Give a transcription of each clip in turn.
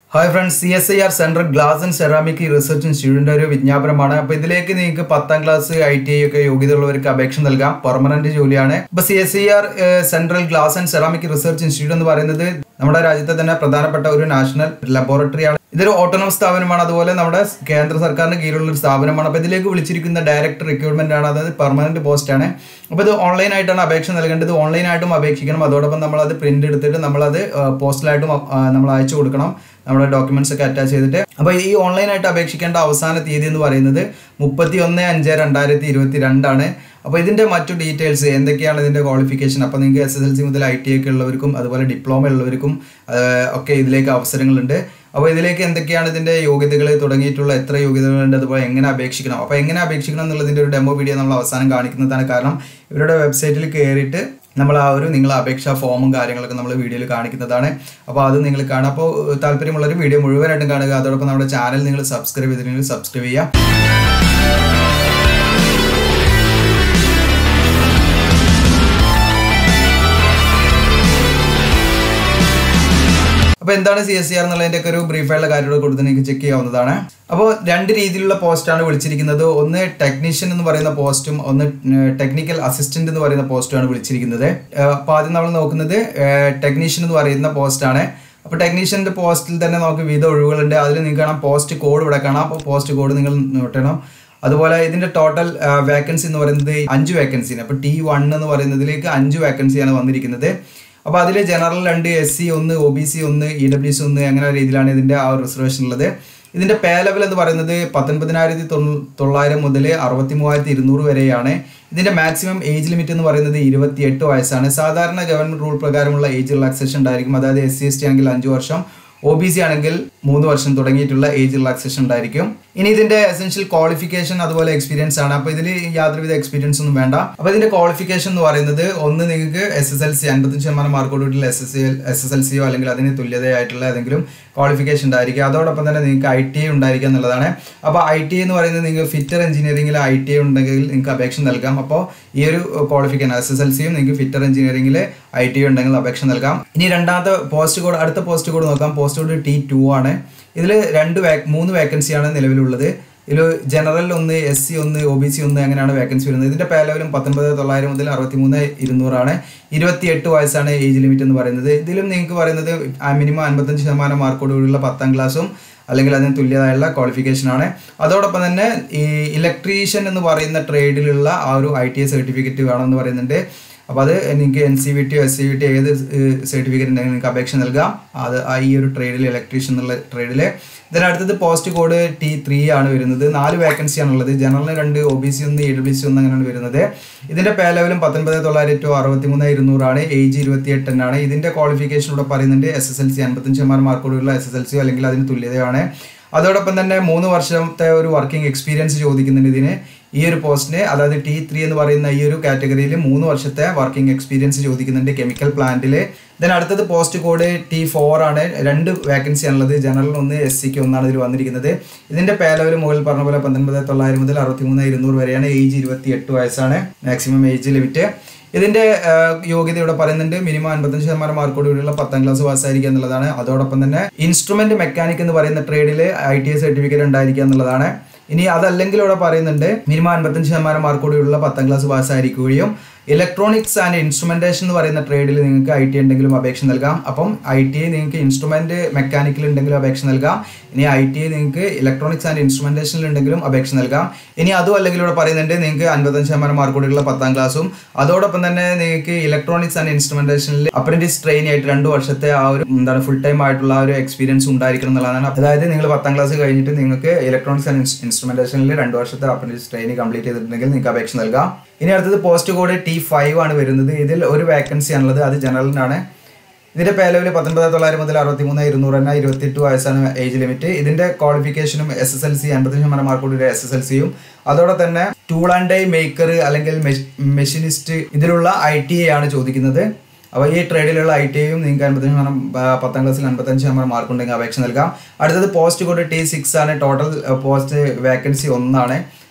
hi friends C S I R central glass and ceramic research ഇൻസ്റ്റിറ്റ്യൂട്ടിന്റെ ഒരു വിജ്ഞാപനമാണ് അപ്പൊ ഇതിലേക്ക് നിങ്ങൾക്ക് പത്താം ക്ലാസ് ഐ ടി ഐ ഒക്കെ യോഗ്യതയുള്ളവർക്ക് അപേക്ഷ നൽകാം പെർമനന്റ് ജോലിയാണ് ഇപ്പൊ C S I R central glass and ceramic research institute എന്ന് പറയുന്നത് നമ്മുടെ രാജ്യത്തെ തന്നെ പ്രധാനപ്പെട്ട ഒരു നാഷണൽ ലബോറട്ടറിയാണ് ഇതൊരു ഓട്ടോണമസ് സ്ഥാപനമാണ് അതുപോലെ നമ്മുടെ കേന്ദ്ര സർക്കാരിന് കീഴിലുള്ള ഒരു സ്ഥാപനമാണ് അപ്പോൾ ഇതിലേക്ക് വിളിച്ചിരിക്കുന്ന ഡയറക്ടർ റിക്രൂട്ട്മെന്റ് ആണ് അതായത് പെർമനന്റ് പോസ്റ്റ് ആണ് അപ്പോൾ ഇത് ഓൺലൈൻ ആയിട്ടാണ് അപേക്ഷ നൽകേണ്ടത് ഓൺലൈൻ ആയിട്ടും അപേക്ഷിക്കണം അതോടൊപ്പം നമ്മൾ അത് പ്രിന്റ് എടുത്തിട്ട് നമ്മളത് പോസ്റ്റലായിട്ടും നമ്മൾ അയച്ചു കൊടുക്കണം നമ്മുടെ ഡോക്യുമെന്റ്സ് ഒക്കെ അറ്റാച്ച് ചെയ്തിട്ട് അപ്പോൾ ഈ ഓൺലൈൻ ആയിട്ട് അപേക്ഷിക്കേണ്ട അവസാന തീയതി എന്ന് പറയുന്നത് മുപ്പത്തി ഒന്ന് അഞ്ച് രണ്ടായിരത്തി ഇരുപത്തി രണ്ടാണ് അപ്പോൾ ഇതിന്റെ മറ്റു ഡീറ്റെയിൽസ് എന്തൊക്കെയാണ് ഇതിന്റെ ക്വാളിഫിക്കേഷൻ അപ്പോൾ നിങ്ങൾക്ക് എസ് എസ് എൽ സി മുതൽ ഐ ടി ഒക്കെ ഉള്ളവർക്കും അതുപോലെ ഡിപ്ലോമ ഉള്ളവർക്കും ഒക്കെ ഇതിലേക്ക് അവസരങ്ങളുണ്ട് അപ്പോൾ ഇതിലേക്ക് എന്തൊക്കെയാണ് ഇതിന്റെ യോഗ്യതകൾ തുടങ്ങിയിട്ടുള്ള എത്ര യോഗ്യതകളുണ്ട് അതുപോലെ എങ്ങനെ അപേക്ഷിക്കണം അപ്പോൾ എങ്ങനെ അപേക്ഷിക്കണം എന്നുള്ളതിന്റെ ഒരു ഡെമോ വീഡിയോ നമ്മൾ അവസാനം കാണിക്കുന്നതാണ് കാരണം ഇവരുടെ വെബ്സൈറ്റിൽ കയറിയിട്ട് നമ്മൾ ആ ഒരു നിങ്ങൾ അപേക്ഷാ ഫോമും കാര്യങ്ങളൊക്കെ നമ്മൾ വീഡിയോയിൽ കാണിക്കുന്നതാണ് അപ്പോൾ അത് നിങ്ങൾ കാണാം അപ്പോൾ താല്പര്യമുള്ളൊരു വീഡിയോ മുഴുവനായിട്ടും കാണുക അതോടൊപ്പം നമ്മുടെ ചാനൽ നിങ്ങൾ സബ്സ്ക്രൈബ് ചെയ്തിട്ടുണ്ടെങ്കിൽ സബ്സ്ക്രൈബ് ചെയ്യുക അപ്പോൾ എന്താണ് സി എസ് സി ആർ എന്നുള്ളതിൻ്റെ ഒക്കെ ഒരു ബ്രീഫായിട്ടുള്ള കാര്യങ്ങൾ കൊടുത്ത് നിങ്ങൾക്ക് ചെക്ക് ചെയ്യാവുന്നതാണ് അപ്പോൾ രണ്ട് രീതിയിലുള്ള പോസ്റ്റാണ് വിളിച്ചിരിക്കുന്നത് ഒന്ന് ടെക്നീഷ്യൻ എന്ന് പറയുന്ന പോസ്റ്റും ഒന്ന് ടെക്നിക്കൽ അസിസ്റ്റന്റ് എന്ന് പറയുന്ന പോസ്റ്റുമാണ് വിളിച്ചിരിക്കുന്നത് അപ്പോൾ ആദ്യം നമ്മൾ നോക്കുന്നത് ടെക്നീഷ്യൻ എന്ന് പറയുന്ന പോസ്റ്റാണ് അപ്പോൾ ടെക്നീഷ്യൻ്റെ പോസ്റ്റിൽ തന്നെ നമുക്ക് വിവിധ ഒഴിവുകളുണ്ട് അതിൽ നിങ്ങൾക്ക് കാണാം പോസ്റ്റ് കോഡ് ഇവിടെ കാണാം അപ്പോൾ പോസ്റ്റ് കോഡ് നിങ്ങൾ നോട്ടണം അതുപോലെ ഇതിന്റെ ടോട്ടൽ വേക്കൻസി എന്ന് പറയുന്നത് അഞ്ച് വേക്കൻസിയാണ് അപ്പോൾ ടി വൺ എന്ന് പറയുന്നതിലേക്ക് അഞ്ച് വേക്കൻസിയാണ് വന്നിരിക്കുന്നത് അപ്പോൾ അതിൽ ജനറൽ രണ്ട് എസ് സി ഒന്ന് ഒ ബി സി ഒന്ന് ഇ ഡബ്ല്യു സി ഒന്ന് അങ്ങനെ രീതിയിലാണ് ഇതിന്റെ ആ റിസർവേഷൻ ഉള്ളത് ഇതിന്റെ പേ ലെവൽ എന്ന് പറയുന്നത് പത്തൊൻപതിനായിരത്തി തൊള്ളായിരം മുതൽ അറുപത്തി മൂവായിരത്തി ഇരുന്നൂറ് വരെയാണ് ഇതിന്റെ മാക്സിമം ഏജ് ലിമിറ്റ് എന്ന് പറയുന്നത് ഇരുപത്തിയെട്ട് വയസ്സാണ് സാധാരണ ഗവൺമെന്റ് റൂൾ പ്രകാരമുള്ള ഏജ് റിലാക്സേഷൻ ഉണ്ടായിരിക്കും അതായത് എസ് സി എസ് ടി ആണെങ്കിൽ അഞ്ച് വർഷം ഒ ബി സി ആണെങ്കിൽ മൂന്ന് വർഷം തുടങ്ങിയിട്ടുള്ള ഏജ് റിലാക്സേഷൻ ഉണ്ടായിരിക്കും ഇനി ഇതിന്റെ എസെൻഷ്യൽ ക്വാളിഫിക്കേഷൻ അതുപോലെ എക്സ്പീരിയൻസ് ആണ് അപ്പോൾ ഇതിൽ യാതൊരുവിധ എക്സ്പീരിയൻസ് ഒന്നും വേണ്ട അപ്പോൾ ഇതിന്റെ ക്വാളിഫിക്കേഷൻ എന്ന് പറയുന്നത് ഒന്ന് നിങ്ങൾക്ക് എസ് എസ് എൽ സി അൻപത്തഞ്ച് ശതമാനം മാർക്കോടുകൂടിയുള്ള S S S S L സിയോ അല്ലെങ്കിൽ അതിന് തുല്യതയായിട്ടുള്ള ഏതെങ്കിലും ക്വാളിഫിക്കേഷൻ ഉണ്ടായിരിക്കും അതോടൊപ്പം തന്നെ നിങ്ങൾക്ക് ഐ ടി ഐ ഉണ്ടായിരിക്കുക എന്നുള്ളതാണ് അപ്പോൾ ഐ ടി എന്ന് പറയുന്നത് നിങ്ങൾക്ക് ഫിറ്റർ എഞ്ചിനീയറിംഗിൽ ഐ ടി ഐ ഉണ്ടെങ്കിൽ നിങ്ങൾക്ക് അപേക്ഷ നൽകാം അപ്പോൾ ഈ ഒരു ക്വാളിഫിക്കേഷൻ എസ് എസ് എൽ സിയും നിങ്ങൾക്ക് ഫിറ്റർ എഞ്ചിനീയറിംഗിൽ ഐ ടി ഐ ഉണ്ടെങ്കിൽ അപേക്ഷ നൽകാം ഇനി രണ്ടാമത്തെ പോസ്റ്റ് കോഡ് അടുത്ത പോസ്റ്റ് കോഡ് നോക്കാം പോസ്റ്റ് കോഡ് ടി ടു ആണ് ഇതിൽ രണ്ട് വേ മൂന്ന് വേക്കൻസിയാണ് നിലവിലുള്ളത് ഇതിൽ ജനറൽ ഒന്ന് എസ് സി ഒന്ന് ഒ ബി സി ഒന്ന് അങ്ങനെയാണ് വേക്കൻസി വരുന്നത് ഇതിന്റെ പേ ലെവലും പത്തൊൻപത് തൊള്ളായിരം മുതൽ അറുപത്തി മൂന്ന് ഇരുന്നൂറാണ് ഇരുപത്തിയെട്ട് വയസ്സാണ് ഏജ് ലിമിറ്റ് എന്ന് പറയുന്നത് ഇതിലും നിങ്ങൾക്ക് പറയുന്നത് മിനിമം അൻപത്തഞ്ച് ശതമാനം മാർക്കോടുകൂടിയുള്ള പത്താം ക്ലാസ്സും അല്ലെങ്കിൽ അതിന് തുല്യതായുള്ള ക്വാളിഫിക്കേഷൻ ആണ് അതോടൊപ്പം തന്നെ ഈ ഇലക്ട്രീഷ്യൻ എന്ന് പറയുന്ന ട്രേഡിലുള്ള ആ ഒരു ഐ ടി ഐ സർട്ടിഫിക്കറ്റ് വേണമെന്ന് പറയുന്നുണ്ട് അപ്പോൾ അത് നിങ്ങൾക്ക് N C V T S C V T ഏത് സർട്ടിഫിക്കറ്റ് ഉണ്ടെങ്കിൽ നിങ്ങൾക്ക് അപേക്ഷ നൽകാം അത് ഈ ഒരു ട്രേഡിൽ ഇലക്ട്രീഷ്യൻ എന്നുള്ള ട്രേഡിൽ ഇതിന് അടുത്തത് പോസ്റ്റ് കോഡ് ടി ത്രീ ആണ് വരുന്നത് നാല് വേക്കൻസി ആണുള്ളത് ജനറൽ രണ്ട് ഒ ബി സി ഒന്ന് ഇ ഡബ്ല്യു സി ഒന്ന് അങ്ങനെയാണ് വരുന്നത് ഇതിന്റെ പേ ലെവലും പത്തൊൻപത് തൊള്ളായിരത്തി ടു അറുപത്തി മൂന്ന് ഇരുന്നൂറാണ് ഏജ് ഇരുപത്തി എട്ടെണ്ണാണ് ഇതിന്റെ ക്വാളിഫിക്കേഷൻ ഇവിടെ പറയുന്നുണ്ട് എസ് എസ് എൽ സി അൻപത്തഞ്ച് ശതമാനം മാർക്കോടുള്ള എസ് എസ് എൽ സി അല്ലെങ്കിൽ അതിന് തുല്യതയാണ് അതോടൊപ്പം തന്നെ മൂന്ന് വർഷത്തെ ഒരു വർക്കിംഗ് എക്സ്പീരിയൻസ് ചോദിക്കുന്നുണ്ട് ഇതിന് ഈ ഒരു പോസ്റ്റിന് അതായത് ടി ത്രീ എന്ന് പറയുന്ന ഈ ഒരു കാറ്റഗറിയിൽ മൂന്ന് വർഷത്തെ വർക്കിംഗ് എക്സ്പീരിയൻസ് ചോദിക്കുന്നുണ്ട് കെമിക്കൽ പ്ലാന്റിൽ ദെൻ അടുത്തത് പോസ്റ്റ് കോഡ് ടി ഫോർ ആണ് രണ്ട് വേക്കൻസി ആണുള്ളത് ജനറൽ ഒന്ന് എസ് സിക്ക് ഒന്നാണ് ഇതിൽ വന്നിരിക്കുന്നത് ഇതിന്റെ പേ ലെവൽ മുകളിൽ പറഞ്ഞ പോലെ പത്തൊൻപത് തൊള്ളായിരം മുതൽ അറുപത്തി മൂന്ന് ഇരുന്നൂറ് വരെയാണ് ഏജ് ഇരുപത്തി എട്ട് വയസ്സാണ് മാക്സിമം ഏജ് ലിമിറ്റ് ഇതിന്റെ യോഗ്യത ഇവിടെ പറയുന്നുണ്ട് മിനിമം അൻപത്തഞ്ച് ശതമാനം മാർക്കോട് കൂടിയുള്ള പത്താം ക്ലാസ് പാസ്സായിരിക്കുക എന്നുള്ളതാണ് അതോടൊപ്പം തന്നെ ഇൻസ്ട്രുമെന്റ് മെക്കാനിക് എന്ന് പറയുന്ന ട്രേഡിൽ ഐ ടി ഐ സർട്ടിഫിക്കറ്റ് ഉണ്ടായിരിക്കുക എന്നുള്ളതാണ് ഇനി അതല്ലെങ്കിൽ ഇവിടെ പറയുന്നുണ്ട് മിനിമം അൻപത്തഞ്ച് ശതമാനം മാർക്കോടുള്ള പത്താം ക്ലാസ് പാസ്സായിരിക്കുകയും ഇലക്ട്രോണിക്സ് ആൻഡ് ഇൻസ്ട്രുമെന്റേഷൻ എന്ന് പറയുന്ന ട്രേഡിൽ നിങ്ങൾക്ക് ഐ ടി ഉണ്ടെങ്കിലും അപേക്ഷ നൽകാം അപ്പം ഐ ടി ഐ നിങ്ങൾക്ക് ഇൻസ്ട്രുമെന്റ് മെക്കാനിക്കൽ ഉണ്ടെങ്കിലും അപേക്ഷ നൽകാം ഇനി ഐ ടി ഐ നിങ്ങൾക്ക് ഇലക്ട്രോണിക്സ് ആൻഡ് ഇൻസ്ട്രുമെന്റേഷനിൽ ഉണ്ടെങ്കിലും അപേക്ഷ നൽകാം ഇനി അതും അല്ലെങ്കിൽ ഇവിടെ പറയുന്നുണ്ട് നിങ്ങൾക്ക് അൻപത്തഞ്ച് ശതമാനം മാർക്കോടുള്ള പത്താം ക്ലാസ്സും അതോടൊപ്പം തന്നെ നിങ്ങൾക്ക് ഇലക്ട്രോണിക്സ് ആൻഡ് ഇൻസ്ട്രുമെന്റേഷനിൽ അപ്രന്റീസ് ട്രെയിൻ ആയിട്ട് രണ്ട് വർഷത്തെ ആ ഒരു എന്താണ് ഫുൾ ടൈം ആയിട്ടുള്ള ആ ഒരു എക്സ്പീരിയൻസ് ഉണ്ടായിരിക്കണം എന്നുള്ളതാണ് അതായത് നിങ്ങൾ പത്താം ക്ലാസ് കഴിഞ്ഞിട്ട് നിങ്ങൾക്ക് ഇലക്ട്രോണിക്സ് ആൻഡ് ഇൻസ്ട്രുമെന്റേഷനിൽ രണ്ട് വർഷത്തെ അപ്രന്റീസ് ട്രെയിൻ കംപ്ലീറ്റ് ചെയ്തിട്ടുണ്ടെങ്കിൽ നിങ്ങൾക്ക് അപേക്ഷ നൽകാം ഇനി അടുത്തത് പോസ്റ്റ് കോഡ് ടി ഫൈവ് ആണ് വരുന്നത് ഇതിൽ ഒരു വേക്കൻസി ആണുള്ളത് അത് ജനറലിനാണ് ഇതിന്റെ പേ ലെവൽ പത്തൊൻപത് തൊള്ളായിരം മുതൽ അറുപത്തി മൂന്ന് ഇരുന്നൂറ് തന്നെ ഇരുപത്തെട്ട് വയസ്സാണ് ഏജ് ലിമിറ്റ് ഇതിന്റെ ക്വാളിഫിക്കേഷനും എസ് എസ് എൽ സി അൻപത്തഞ്ച് ശതമാനം മാർക്കോടെ എസ് എസ് എൽ സിയും അതോടെ തന്നെ ടൂൾ ആൻഡ് ഡൈ മേക്കർ അല്ലെങ്കിൽ മെഷീനിസ്റ്റ് ഇതിലുള്ള ഐ ടി ഐ ആണ് ചോദിക്കുന്നത് അപ്പോൾ ഈ ട്രേഡിലുള്ള ഐ ടി ഐയും നിങ്ങൾക്ക് അൻപത്തഞ്ച് ശതമാനം പത്താം ക്ലാസ്സിൽ അൻപത്തഞ്ച് ശതമാനം മാർക്ക് ഉണ്ടെങ്കിൽ അപേക്ഷ നൽകാം അടുത്തത് പോസ്റ്റ് കോഡ് ടി സിക്സ് ആണ് ടോട്ടൽ പോസ്റ്റ് വേക്കൻസി ഒന്നാണ്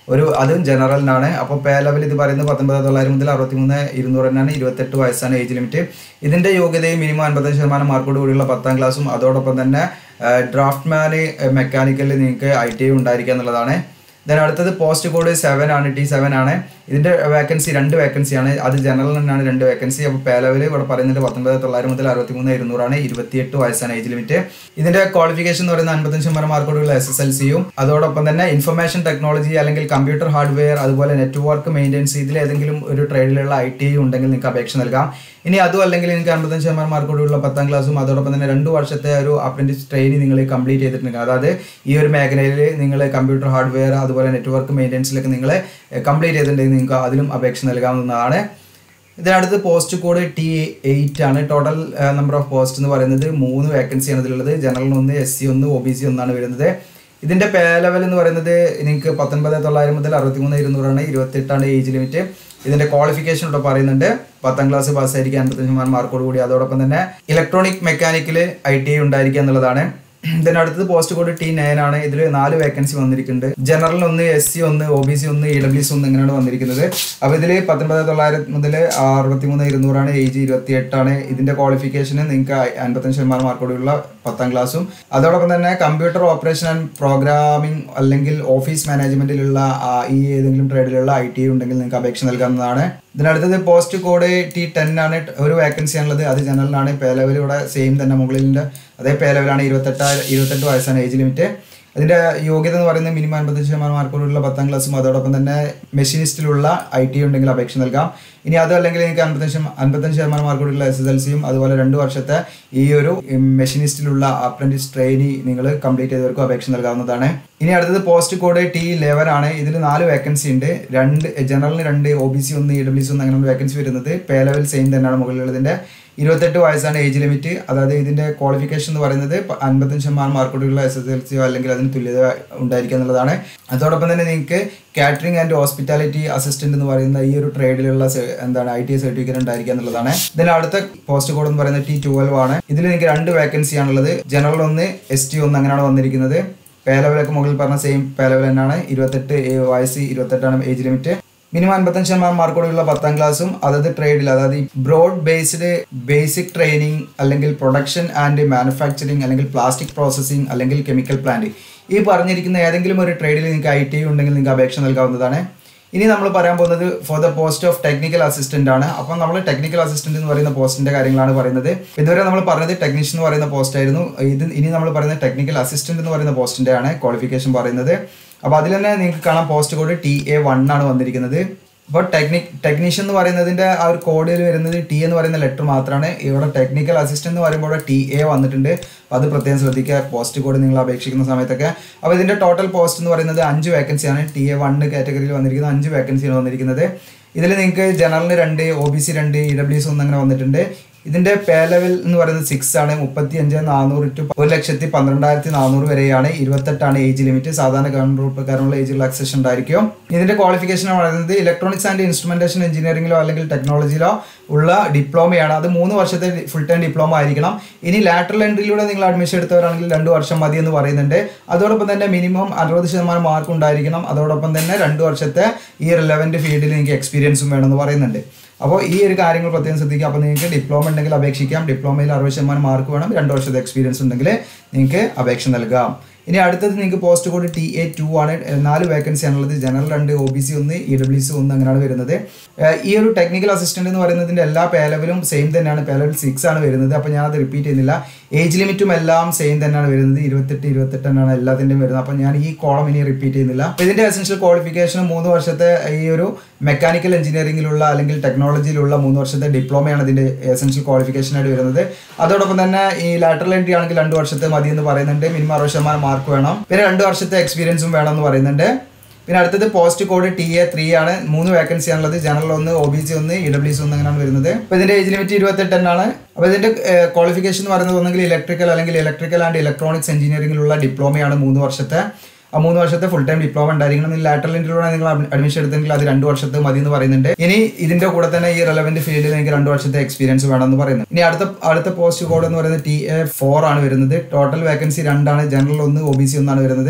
ഒരു അതും ജനറലിനാണ് അപ്പോൾ പേ ലെവൽ ഇത് പറയുന്നത് പത്തൊമ്പത് തൊള്ളായിരം മുതൽ അറുപത്തി മൂന്ന് ഇരുന്നൂറ് തന്നെയാണ് ഇരുപത്തെട്ട് വയസ്സാണ് ഏജ് ലിമിറ്റ് ഇതിൻ്റെ യോഗ്യതയും മിനിമം അൻപത്തഞ്ച് ശതമാനം മാർക്കോട് കൂടിയുള്ള പത്താം ക്ലാസ്സും അതോടൊപ്പം തന്നെ ഡ്രാഫ്റ്റ് മാന് മെക്കാനിക്കലിൽ നിങ്ങൾക്ക് ഐ ടി ഉണ്ടായിരിക്കുക എന്നുള്ളതാണ് ദെൻ അടുത്തത് പോസ്റ്റ് കോഡ് സെവൻ ആണ് ടി സെവൻ ആണ് ഇതിന്റെ വേക്കൻസി രണ്ട് വേക്കൻസി ആണ് അത് ജനറൽ തന്നെയാണ് രണ്ട് വേക്കൻസി അപ്പോൾ പേ ലെവൽ ഇവിടെ പറയുന്നത് പത്തൊമ്പത് തൊള്ളായിരം മുതൽ അറുപത്തി മൂന്ന് ഇരുന്നൂറാണ് ഇരുപത്തിയെട്ട് വയസ്സാണ് ഏജ് ലിമിറ്റ് ഇതിന്റെ ക്വാളിഫിക്കേഷൻ എന്ന് പറയുന്നത് അൻപത്തഞ്ച് ശതമാനം മാർക്കോടുള്ള എസ് എസ് എൽ സിയും അതോടൊപ്പം തന്നെ ഇൻഫർമേഷൻ ടെക്നോളജി അല്ലെങ്കിൽ കമ്പ്യൂട്ടർ ഹാർഡ്വെയർ അതുപോലെ നെറ്റ്വർക്ക് മെയിൻ്റെനൻസ് ഇതിൽ ഏതെങ്കിലും ഒരു ട്രേഡിലുള്ള ഐ ടി ഉണ്ടെങ്കിൽ നിങ്ങൾക്ക് അപേക്ഷ നൽകാം ഇനി അതും അല്ലെങ്കിൽ എനിക്ക് അൻപത്തഞ്ച് ശതമാനം മാർക്കോടുള്ള പത്താം ക്ലാസ്സും അതോടൊപ്പം തന്നെ രണ്ട് വർഷത്തെ ഒരു അപ്രന്റീസ് ട്രെയിനിങ് നിങ്ങൾ കംപ്ലീറ്റ് ചെയ്തിട്ടുണ്ടെങ്കിൽ അതായത് ഈ ഒരു മേഖലയിൽ നിങ്ങൾ കമ്പ്യൂട്ടർ ഹാർഡ്വെയർ അതുപോലെ നെറ്റ്വർക്ക് മെയിൻ്റെനൻസിലൊക്കെ നിങ്ങൾ കംപ്ലീറ്റ് ചെയ്തിട്ടുണ്ടെങ്കിൽ നിങ്ങൾക്ക് അതിലും അപേക്ഷ നൽകാവുന്നതാണ് ഇതിനടുത്ത് പോസ്റ്റ് കോഡ് ടി എയ്റ്റ് ആണ് ടോട്ടൽ നമ്പർ ഓഫ് പോസ്റ്റ് എന്ന് പറയുന്നത് മൂന്ന് വേക്കൻസിയാണ് ഇതിലുള്ളത് ജനറൽ ഒന്ന് എസ് സി ഒന്ന് ഒ ബി സി ഒന്നാണ് വരുന്നത് ഇതിന്റെ പേ ലെവൽ എന്ന് പറയുന്നത് നിങ്ങൾക്ക് പത്തൊൻപത് തൊള്ളായിരം മുതൽ അറുപത്തി മൂന്ന് ഇരുന്നൂറാണ് ഇരുപത്തെട്ടാണ് ഏജ് ലിമിറ്റ് ഇതിന്റെ ക്വാളിഫിക്കേഷൻ ഇവിടെ പറയുന്നുണ്ട് പത്താം ക്ലാസ് പാസ്സായിരിക്കുക അൻപത്തഞ്ച് ശതമാനം മാർക്കോട് കൂടി അതോടൊപ്പം തന്നെ electronic mechanical I T I ഉണ്ടായിരിക്കുക എന്നുള്ളതാണ് ഇതിന്റെ അടുത്തത് പോസ്റ്റ് കോഡ് ടി നയൻ ആണ് ഇതിൽ നാല് വേക്കൻസി വന്നിരിക്കുന്നുണ്ട് ജനറൽ ഒന്ന് എസ് സി ഒന്ന് ഒ ബി സി ഒന്ന് ഇ ഡബ്ല്യു സി ഒന്ന് ഇങ്ങനെയാണ് വന്നിരിക്കുന്നത് അപ്പോൾ ഇതിൽ പത്തൊൻപത് തൊള്ളായിരം മുതൽ അറുപത്തി മൂന്ന് ഇരുന്നൂറാണ് ഏജ് ഇരുപത്തി എട്ടാണ് ഇതിന്റെ ക്വാളിഫിക്കേഷന് നിങ്ങൾക്ക് അൻപത്തഞ്ച് ശതമാനം മാർക്കോടുള്ള പത്താം ക്ലാസ്സും അതോടൊപ്പം തന്നെ കമ്പ്യൂട്ടർ ഓപ്പറേഷൻ ആൻഡ് പ്രോഗ്രാമിംഗ് അല്ലെങ്കിൽ ഓഫീസ് മാനേജ്മെന്റിലുള്ള ആ, ഈ ഏതെങ്കിലും ട്രേഡിലുള്ള ഐ ടി ഉണ്ടെങ്കിൽ നിങ്ങൾക്ക് അപേക്ഷ നൽകാവുന്നതാണ് ഇതിനടുത്തത് പോസ്റ്റ് കോഡ് ടി ടെൻ ആണ് ഒരു വേക്കൻസി ആണുള്ളത് അത് ജനറലാണ് പേ ലെവൽ ഇവിടെ സെയിം തന്നെ മുകളിലിൻ്റെ അതേ പേ ലെവലാണ് ഇരുപത്തെട്ട് ഇരുപത്തെട്ട് വയസ്സാണ് ഏജ് ലിമിറ്റ് അതിന്റെ യോഗ്യത എന്ന് പറയുന്നത് മിനിമം അൻപത്തഞ്ച് ശതമാനം മാർക്കോടുള്ള പത്താം ക്ലാസ്സും അതോടൊപ്പം തന്നെ മെഷീനിസ്റ്റിലുള്ള ഐ ടി ഉണ്ടെങ്കിൽ അപേക്ഷ നൽകാം ഇനി അത് അല്ലെങ്കിൽ എനിക്ക് അൻപത്തഞ്ച് ശതമാനം- അൻപത്തഞ്ച് ശതമാനം മാർക്കോടുള്ള എസ് എസ് എൽ സിയും അതുപോലെ രണ്ട് വർഷത്തെ ഈ ഒരു മെഷീനിസ്റ്റിലുള്ള അപ്രന്റീസ് ട്രെയിനി നിങ്ങൾ കംപ്ലീറ്റ് ചെയ്തവർക്കും അപേക്ഷ നൽകാവുന്നതാണ് ഇനി അടുത്തത് പോസ്റ്റ് കോഡ് ടി ലെവൻ ആണ് ഇതിൽ നാല് വേക്കൻസി ഉണ്ട് രണ്ട് ജനറലിന് രണ്ട് ഒ ബി സി ഒന്ന് ഇ ഡബ്ല്യു സി ഒന്ന് അങ്ങനെ വേക്കൻസി വരുന്നത് പേ ലെവൽ സെയിം തന്നെയാണ് മുകളിലുള്ളതിന്റെ ഇരുപത്തെട്ട് വയസ്സാണ് ഏജ് ലിമിറ്റ് അതായത് ഇതിന്റെ ക്വാളിഫിക്കേഷൻ എന്ന് പറയുന്നത് പ- അൻപത്തഞ്ച് ശതമാനം മാർക്കോടുള്ള എസ് എസ് എൽ സിയോ അല്ലെങ്കിൽ അതിന് തുല്യത ഉണ്ടായിരിക്കുക എന്നുള്ളതാണ് അതോടൊപ്പം തന്നെ നിങ്ങൾക്ക് കാറ്ററിംഗ് ആൻഡ് ഹോസ്പിറ്റാലിറ്റി അസിസ്റ്റന്റ് എന്ന് പറയുന്ന ഈ ഒരു ട്രേഡിലുള്ള സെ- എന്താണ് ഐ ടി സർട്ടിഫിക്കറ്റ് ഉണ്ടായിരിക്കുക എന്നുള്ളതാണ് ഇതിൽ അടുത്ത പോസ്റ്റ് കോഡ് എന്ന് പറയുന്നത് ടി ട്വൽവ് ആണ് ഇതിൽ നിങ്ങൾക്ക് രണ്ട് വേക്കൻസി ആണുള്ളത് ജനറൽ ഒന്ന് എസ് ടി ഒന്ന് അങ്ങനെയാണ് വന്നിരിക്കുന്നത് പേ ലെവലൊക്കെ മുകളിൽ പറഞ്ഞ സെയിം പേ ലെവൽ തന്നെയാണ് ഇരുപത്തെട്ട് ഏ- വയസ്സ് ഇരുപത്തെട്ടാണ് ഏജ് ലിമിറ്റ് മിനിമം അൻപത്തഞ്ച് ശതമാനം മാർക്കോടുള്ള പത്താം ക്ലാസ്സും അതായത് ട്രേഡിൽ അതായത് ഈ ബ്രോഡ് ബേസ്ഡ് ബേസിക് ട്രെയിനിങ് അല്ലെങ്കിൽ പ്രൊഡക്ഷൻ ആൻഡ് മാനുഫാക്ചറിങ് അല്ലെങ്കിൽ പ്ലാസ്റ്റിക് പ്രോസസ്സിംഗ് അല്ലെങ്കിൽ കെമിക്കൽ പ്ലാന്റ് ഈ പറഞ്ഞിരിക്കുന്ന ഏതെങ്കിലും ഒരു ട്രേഡിൽ നിങ്ങൾക്ക് ഐ ടി ഉണ്ടെങ്കിൽ നിങ്ങൾക്ക് അപേക്ഷ നൽകാവുന്നതാണ് ഇനി നമ്മൾ പറയാൻ പോകുന്നത് for the post of technical assistant ആണ് അപ്പം നമ്മൾ ടെക്നിക്കൽ അസിസ്റ്റന്റ് എന്ന് പറയുന്ന പോസ്റ്റിന്റെ കാര്യങ്ങളാണ് പറയുന്നത് ഇതുവരെ നമ്മൾ പറഞ്ഞത് ടെക്നീഷ്യൻ എന്ന് പറയുന്ന പോസ്റ്റ് ആയിരുന്നു ഇത് ഇനി നമ്മൾ പറയുന്നത് ടെക്നിക്കൽ അസിസ്റ്റന്റ് എന്ന് പറയുന്ന പോസ്റ്റിന്റെ ആണ് ക്വാളിഫിക്കേഷൻ പറയുന്നത് അപ്പോൾ അതിൽ തന്നെ നിങ്ങൾക്ക് കാണാം post code T A one ആണ് വന്നിരിക്കുന്നത് അപ്പോൾ ടെക്നിക് ടെക്നീഷ്യൻ എന്ന് പറയുന്നതിന്റെ ആ ഒരു കോഡിൽ വരുന്നത് ടി എന്ന് പറയുന്ന ലെറ്റർ മാത്രമാണ് ഇവിടെ ടെക്നിക്കൽ അസിസ്റ്റന്റ് എന്ന് പറയുമ്പോൾ ടി എ വന്നിട്ടുണ്ട് അപ്പോൾ അത് പ്രത്യേകം ശ്രദ്ധിക്കുക പോസ്റ്റ് കോഡ് നിങ്ങൾ അപേക്ഷിക്കുന്ന സമയത്തൊക്കെ അപ്പോൾ ഇതിന്റെ ടോട്ടൽ പോസ്റ്റ് എന്ന് പറയുന്നത് അഞ്ച് വേക്കൻസിയാണ് ടി എ വൺ കാറ്റഗറിയിൽ വന്നിരിക്കുന്നത് അഞ്ച് വേക്കൻസിയാണ് വന്നിരിക്കുന്നത് ഇതിൽ നിങ്ങൾക്ക് ജനറലിന് രണ്ട് ഒ ബി സി രണ്ട് ഇ ഡബ്ല്യു എസ് ഒന്ന് അങ്ങനെ വന്നിട്ടുണ്ട് ഇതിന്റെ പേ ലെവൽ എന്ന് പറയുന്നത് സിക്സ് ആണ് മുപ്പത്തി അഞ്ച് നാനൂറ് ടു ഒരു ലക്ഷത്തി പന്ത്രണ്ടായിരത്തി നാനൂറ് വരെയാണ് ഇരുപത്തെട്ടാണ് ഏജ് ലിമിറ്റ് സാധാരണ ഗവൺമെന്റ് പ്രകാരമുള്ള ഏജ് റിലാക്സേഷൻ ഉണ്ടായിരിക്കും ഇതിന്റെ ക്വാളിഫിക്കേഷൻ എന്ന് പറയുന്നത് ഇലക്ട്രോണിക്സ് ആൻഡ് ഇൻസ്ട്രുമെന്റേഷൻ എഞ്ചിനീയറിംഗിലോ അല്ലെങ്കിൽ ടെക്നോളജിയിലോ ഉള്ള ഡിപ്ലോമയാണ് അത് മൂന്ന് വർഷത്തെ ഫുൾ ടൈം ഡിപ്ലോമ ആയിരിക്കണം ഇനി ലാറ്ററൽ എൻട്രിയിലൂടെ നിങ്ങൾ അഡ്മിഷൻ എടുത്തവരാണെങ്കിൽ രണ്ട് വർഷം മതി എന്ന് പറയുന്നുണ്ട് അതോടൊപ്പം തന്നെ മിനിമം അറുപത് ശതമാനം മാർക്ക് ഉണ്ടായിരിക്കണം അതോടൊപ്പം തന്നെ രണ്ട് വർഷത്തെ ഈ റിലവൻറ്റ് ഫീൽഡിൽ നിങ്ങൾക്ക് എക്സ്പീരിയൻസും വേണമെന്ന് പറയുന്നുണ്ട് അപ്പോൾ ഈ ഒരു കാര്യങ്ങൾ പ്രത്യേകം ശ്രദ്ധിക്കുക അപ്പോൾ നിങ്ങൾക്ക് ഡിപ്ലോമ ഉണ്ടെങ്കിൽ അപേക്ഷിക്കാം ഡിപ്ലോമയിൽ അറുപത് ശതമാനം മാർക്ക് വേണം രണ്ട് വർഷത്തെ എക്സ്പീരിയൻസ് ഉണ്ടെങ്കിൽ നിങ്ങൾക്ക് അപേക്ഷ നൽകാം ഇനി അടുത്തത് നിങ്ങൾക്ക് post code T A two ആണ് ഏഹ് നാല് വേക്കൻസി ആണുള്ളത് ജനറൽ രണ്ട് ഒ ബി സി ഒന്ന് ഇ ഡബ്ല്യു സി ഒന്ന് അങ്ങനെയാണ് വരുന്നത് ഏഹ് ഈ ഒരു ടെക്നിക്കൽ അസിസ്റ്റന്റ് എന്ന് പറയുന്നതിന്റെ എല്ലാ പേ ലെവലും സെയിം തന്നെയാണ് പേ ലെവൽ സിക്സ് ആണ് വരുന്നത് അപ്പോൾ ഞാനത് റിപ്പീറ്റ് ചെയ്യുന്നില്ല ഏജ് ലിമിറ്റും എല്ലാം സെയിം തന്നെയാണ് വരുന്നത് ഇരുപത്തെട്ട് ഇരുപത്തെട്ട് തന്നെയാണ് എല്ലാത്തിൻ്റെയും വരുന്നത് അപ്പോൾ ഞാൻ ഈ കോളം ഇനി റിപ്പീറ്റ് ചെയ്യുന്നില്ല അപ്പോൾ ഇതിന്റെ എസെൻഷ്യൽ ക്വാളിഫിക്കേഷൻ മൂന്ന് വർഷത്തെ ഈ ഒരു മെക്കാനിക്കൽ എഞ്ചിനീയറിംഗിലുള്ള അല്ലെങ്കിൽ ടെക്നോളജിയിലുള്ള മൂന്ന് വർഷത്തെ ഡിപ്ലോമയാണ് ഇതിന്റെ എസെൻഷ്യൽ ക്വാളിഫിക്കേഷൻ ആയിട്ട് വരുന്നത് അതോടൊപ്പം തന്നെ ഈ ലാറ്ററൽ എൻട്രി ആണെങ്കിൽ രണ്ട് വർഷത്തെ മതി എന്ന് പറയുന്നുണ്ട് മിനിമം അറുപത് ശതമാനം മാർക്ക് വേണം പിന്നെ രണ്ട് വർഷത്തെ എക്സ്പീരിയൻസും വേണം എന്ന് പറയുന്നുണ്ട് പിന്നെ അടുത്തത് post code T A three ആണ് മൂന്ന് വേക്കൻസി ആണുള്ളത് ജനറൽ ഒന്ന് ഒ ബി സി ഒന്ന് ഇ ഡബ്ല്യു സി ഒന്ന് അങ്ങനെയാണ് വരുന്നത് അപ്പോൾ ഇതിന്റെ ഏജ് ലിമിറ്റ് ഇരുപത്തെട്ട് എന്നാണ് അപ്പോൾ ഇതിന്റെ ക്വാളിഫിക്കേഷൻ എന്ന് പറയുന്നത് ഒന്നെങ്കിൽ ഇലക്ട്രിക്കൽ അല്ലെങ്കിൽ ഇലക്ട്രിക്കൽ ആൻഡ് ഇലക്ട്രോണിക്സ് എഞ്ചിനീയറിംഗിലുള്ള ഡിപ്ലോമയാണ് മൂന്ന് വർഷത്തെ ആ മൂന്ന് വർഷത്തെ ഫുൾ ടൈം ഡിപ്ലോമ ഉണ്ടായിരിക്കണം ലാറ്ററൽ എൻട്രിയിലൂടെ നിങ്ങൾ അഡ്മിഷൻ എടുത്തെങ്കിൽ അത് രണ്ട് വർഷത്തെ മതി എന്ന് പറയുന്നുണ്ട് ഇനി ഇതിന്റെ കൂടെ തന്നെ ഈ റെലവെന്റ് ഫീൽഡിൽ നിങ്ങൾക്ക് രണ്ട് വർഷത്തെ എക്സ്പീരിയൻസ് വേണമെന്ന് പറയുന്നു ഇനി അടുത്ത അടുത്ത പോസ്റ്റ് കോഡ് എന്ന് പറയുന്നത് ടി എ ഫോർ ആണ് വരുന്നത് ടോട്ടൽ വേക്കൻസി രണ്ടാണ് ജനറൽ ഒന്ന് ഒ ബി സി ഒന്നാണ് വരുന്നത്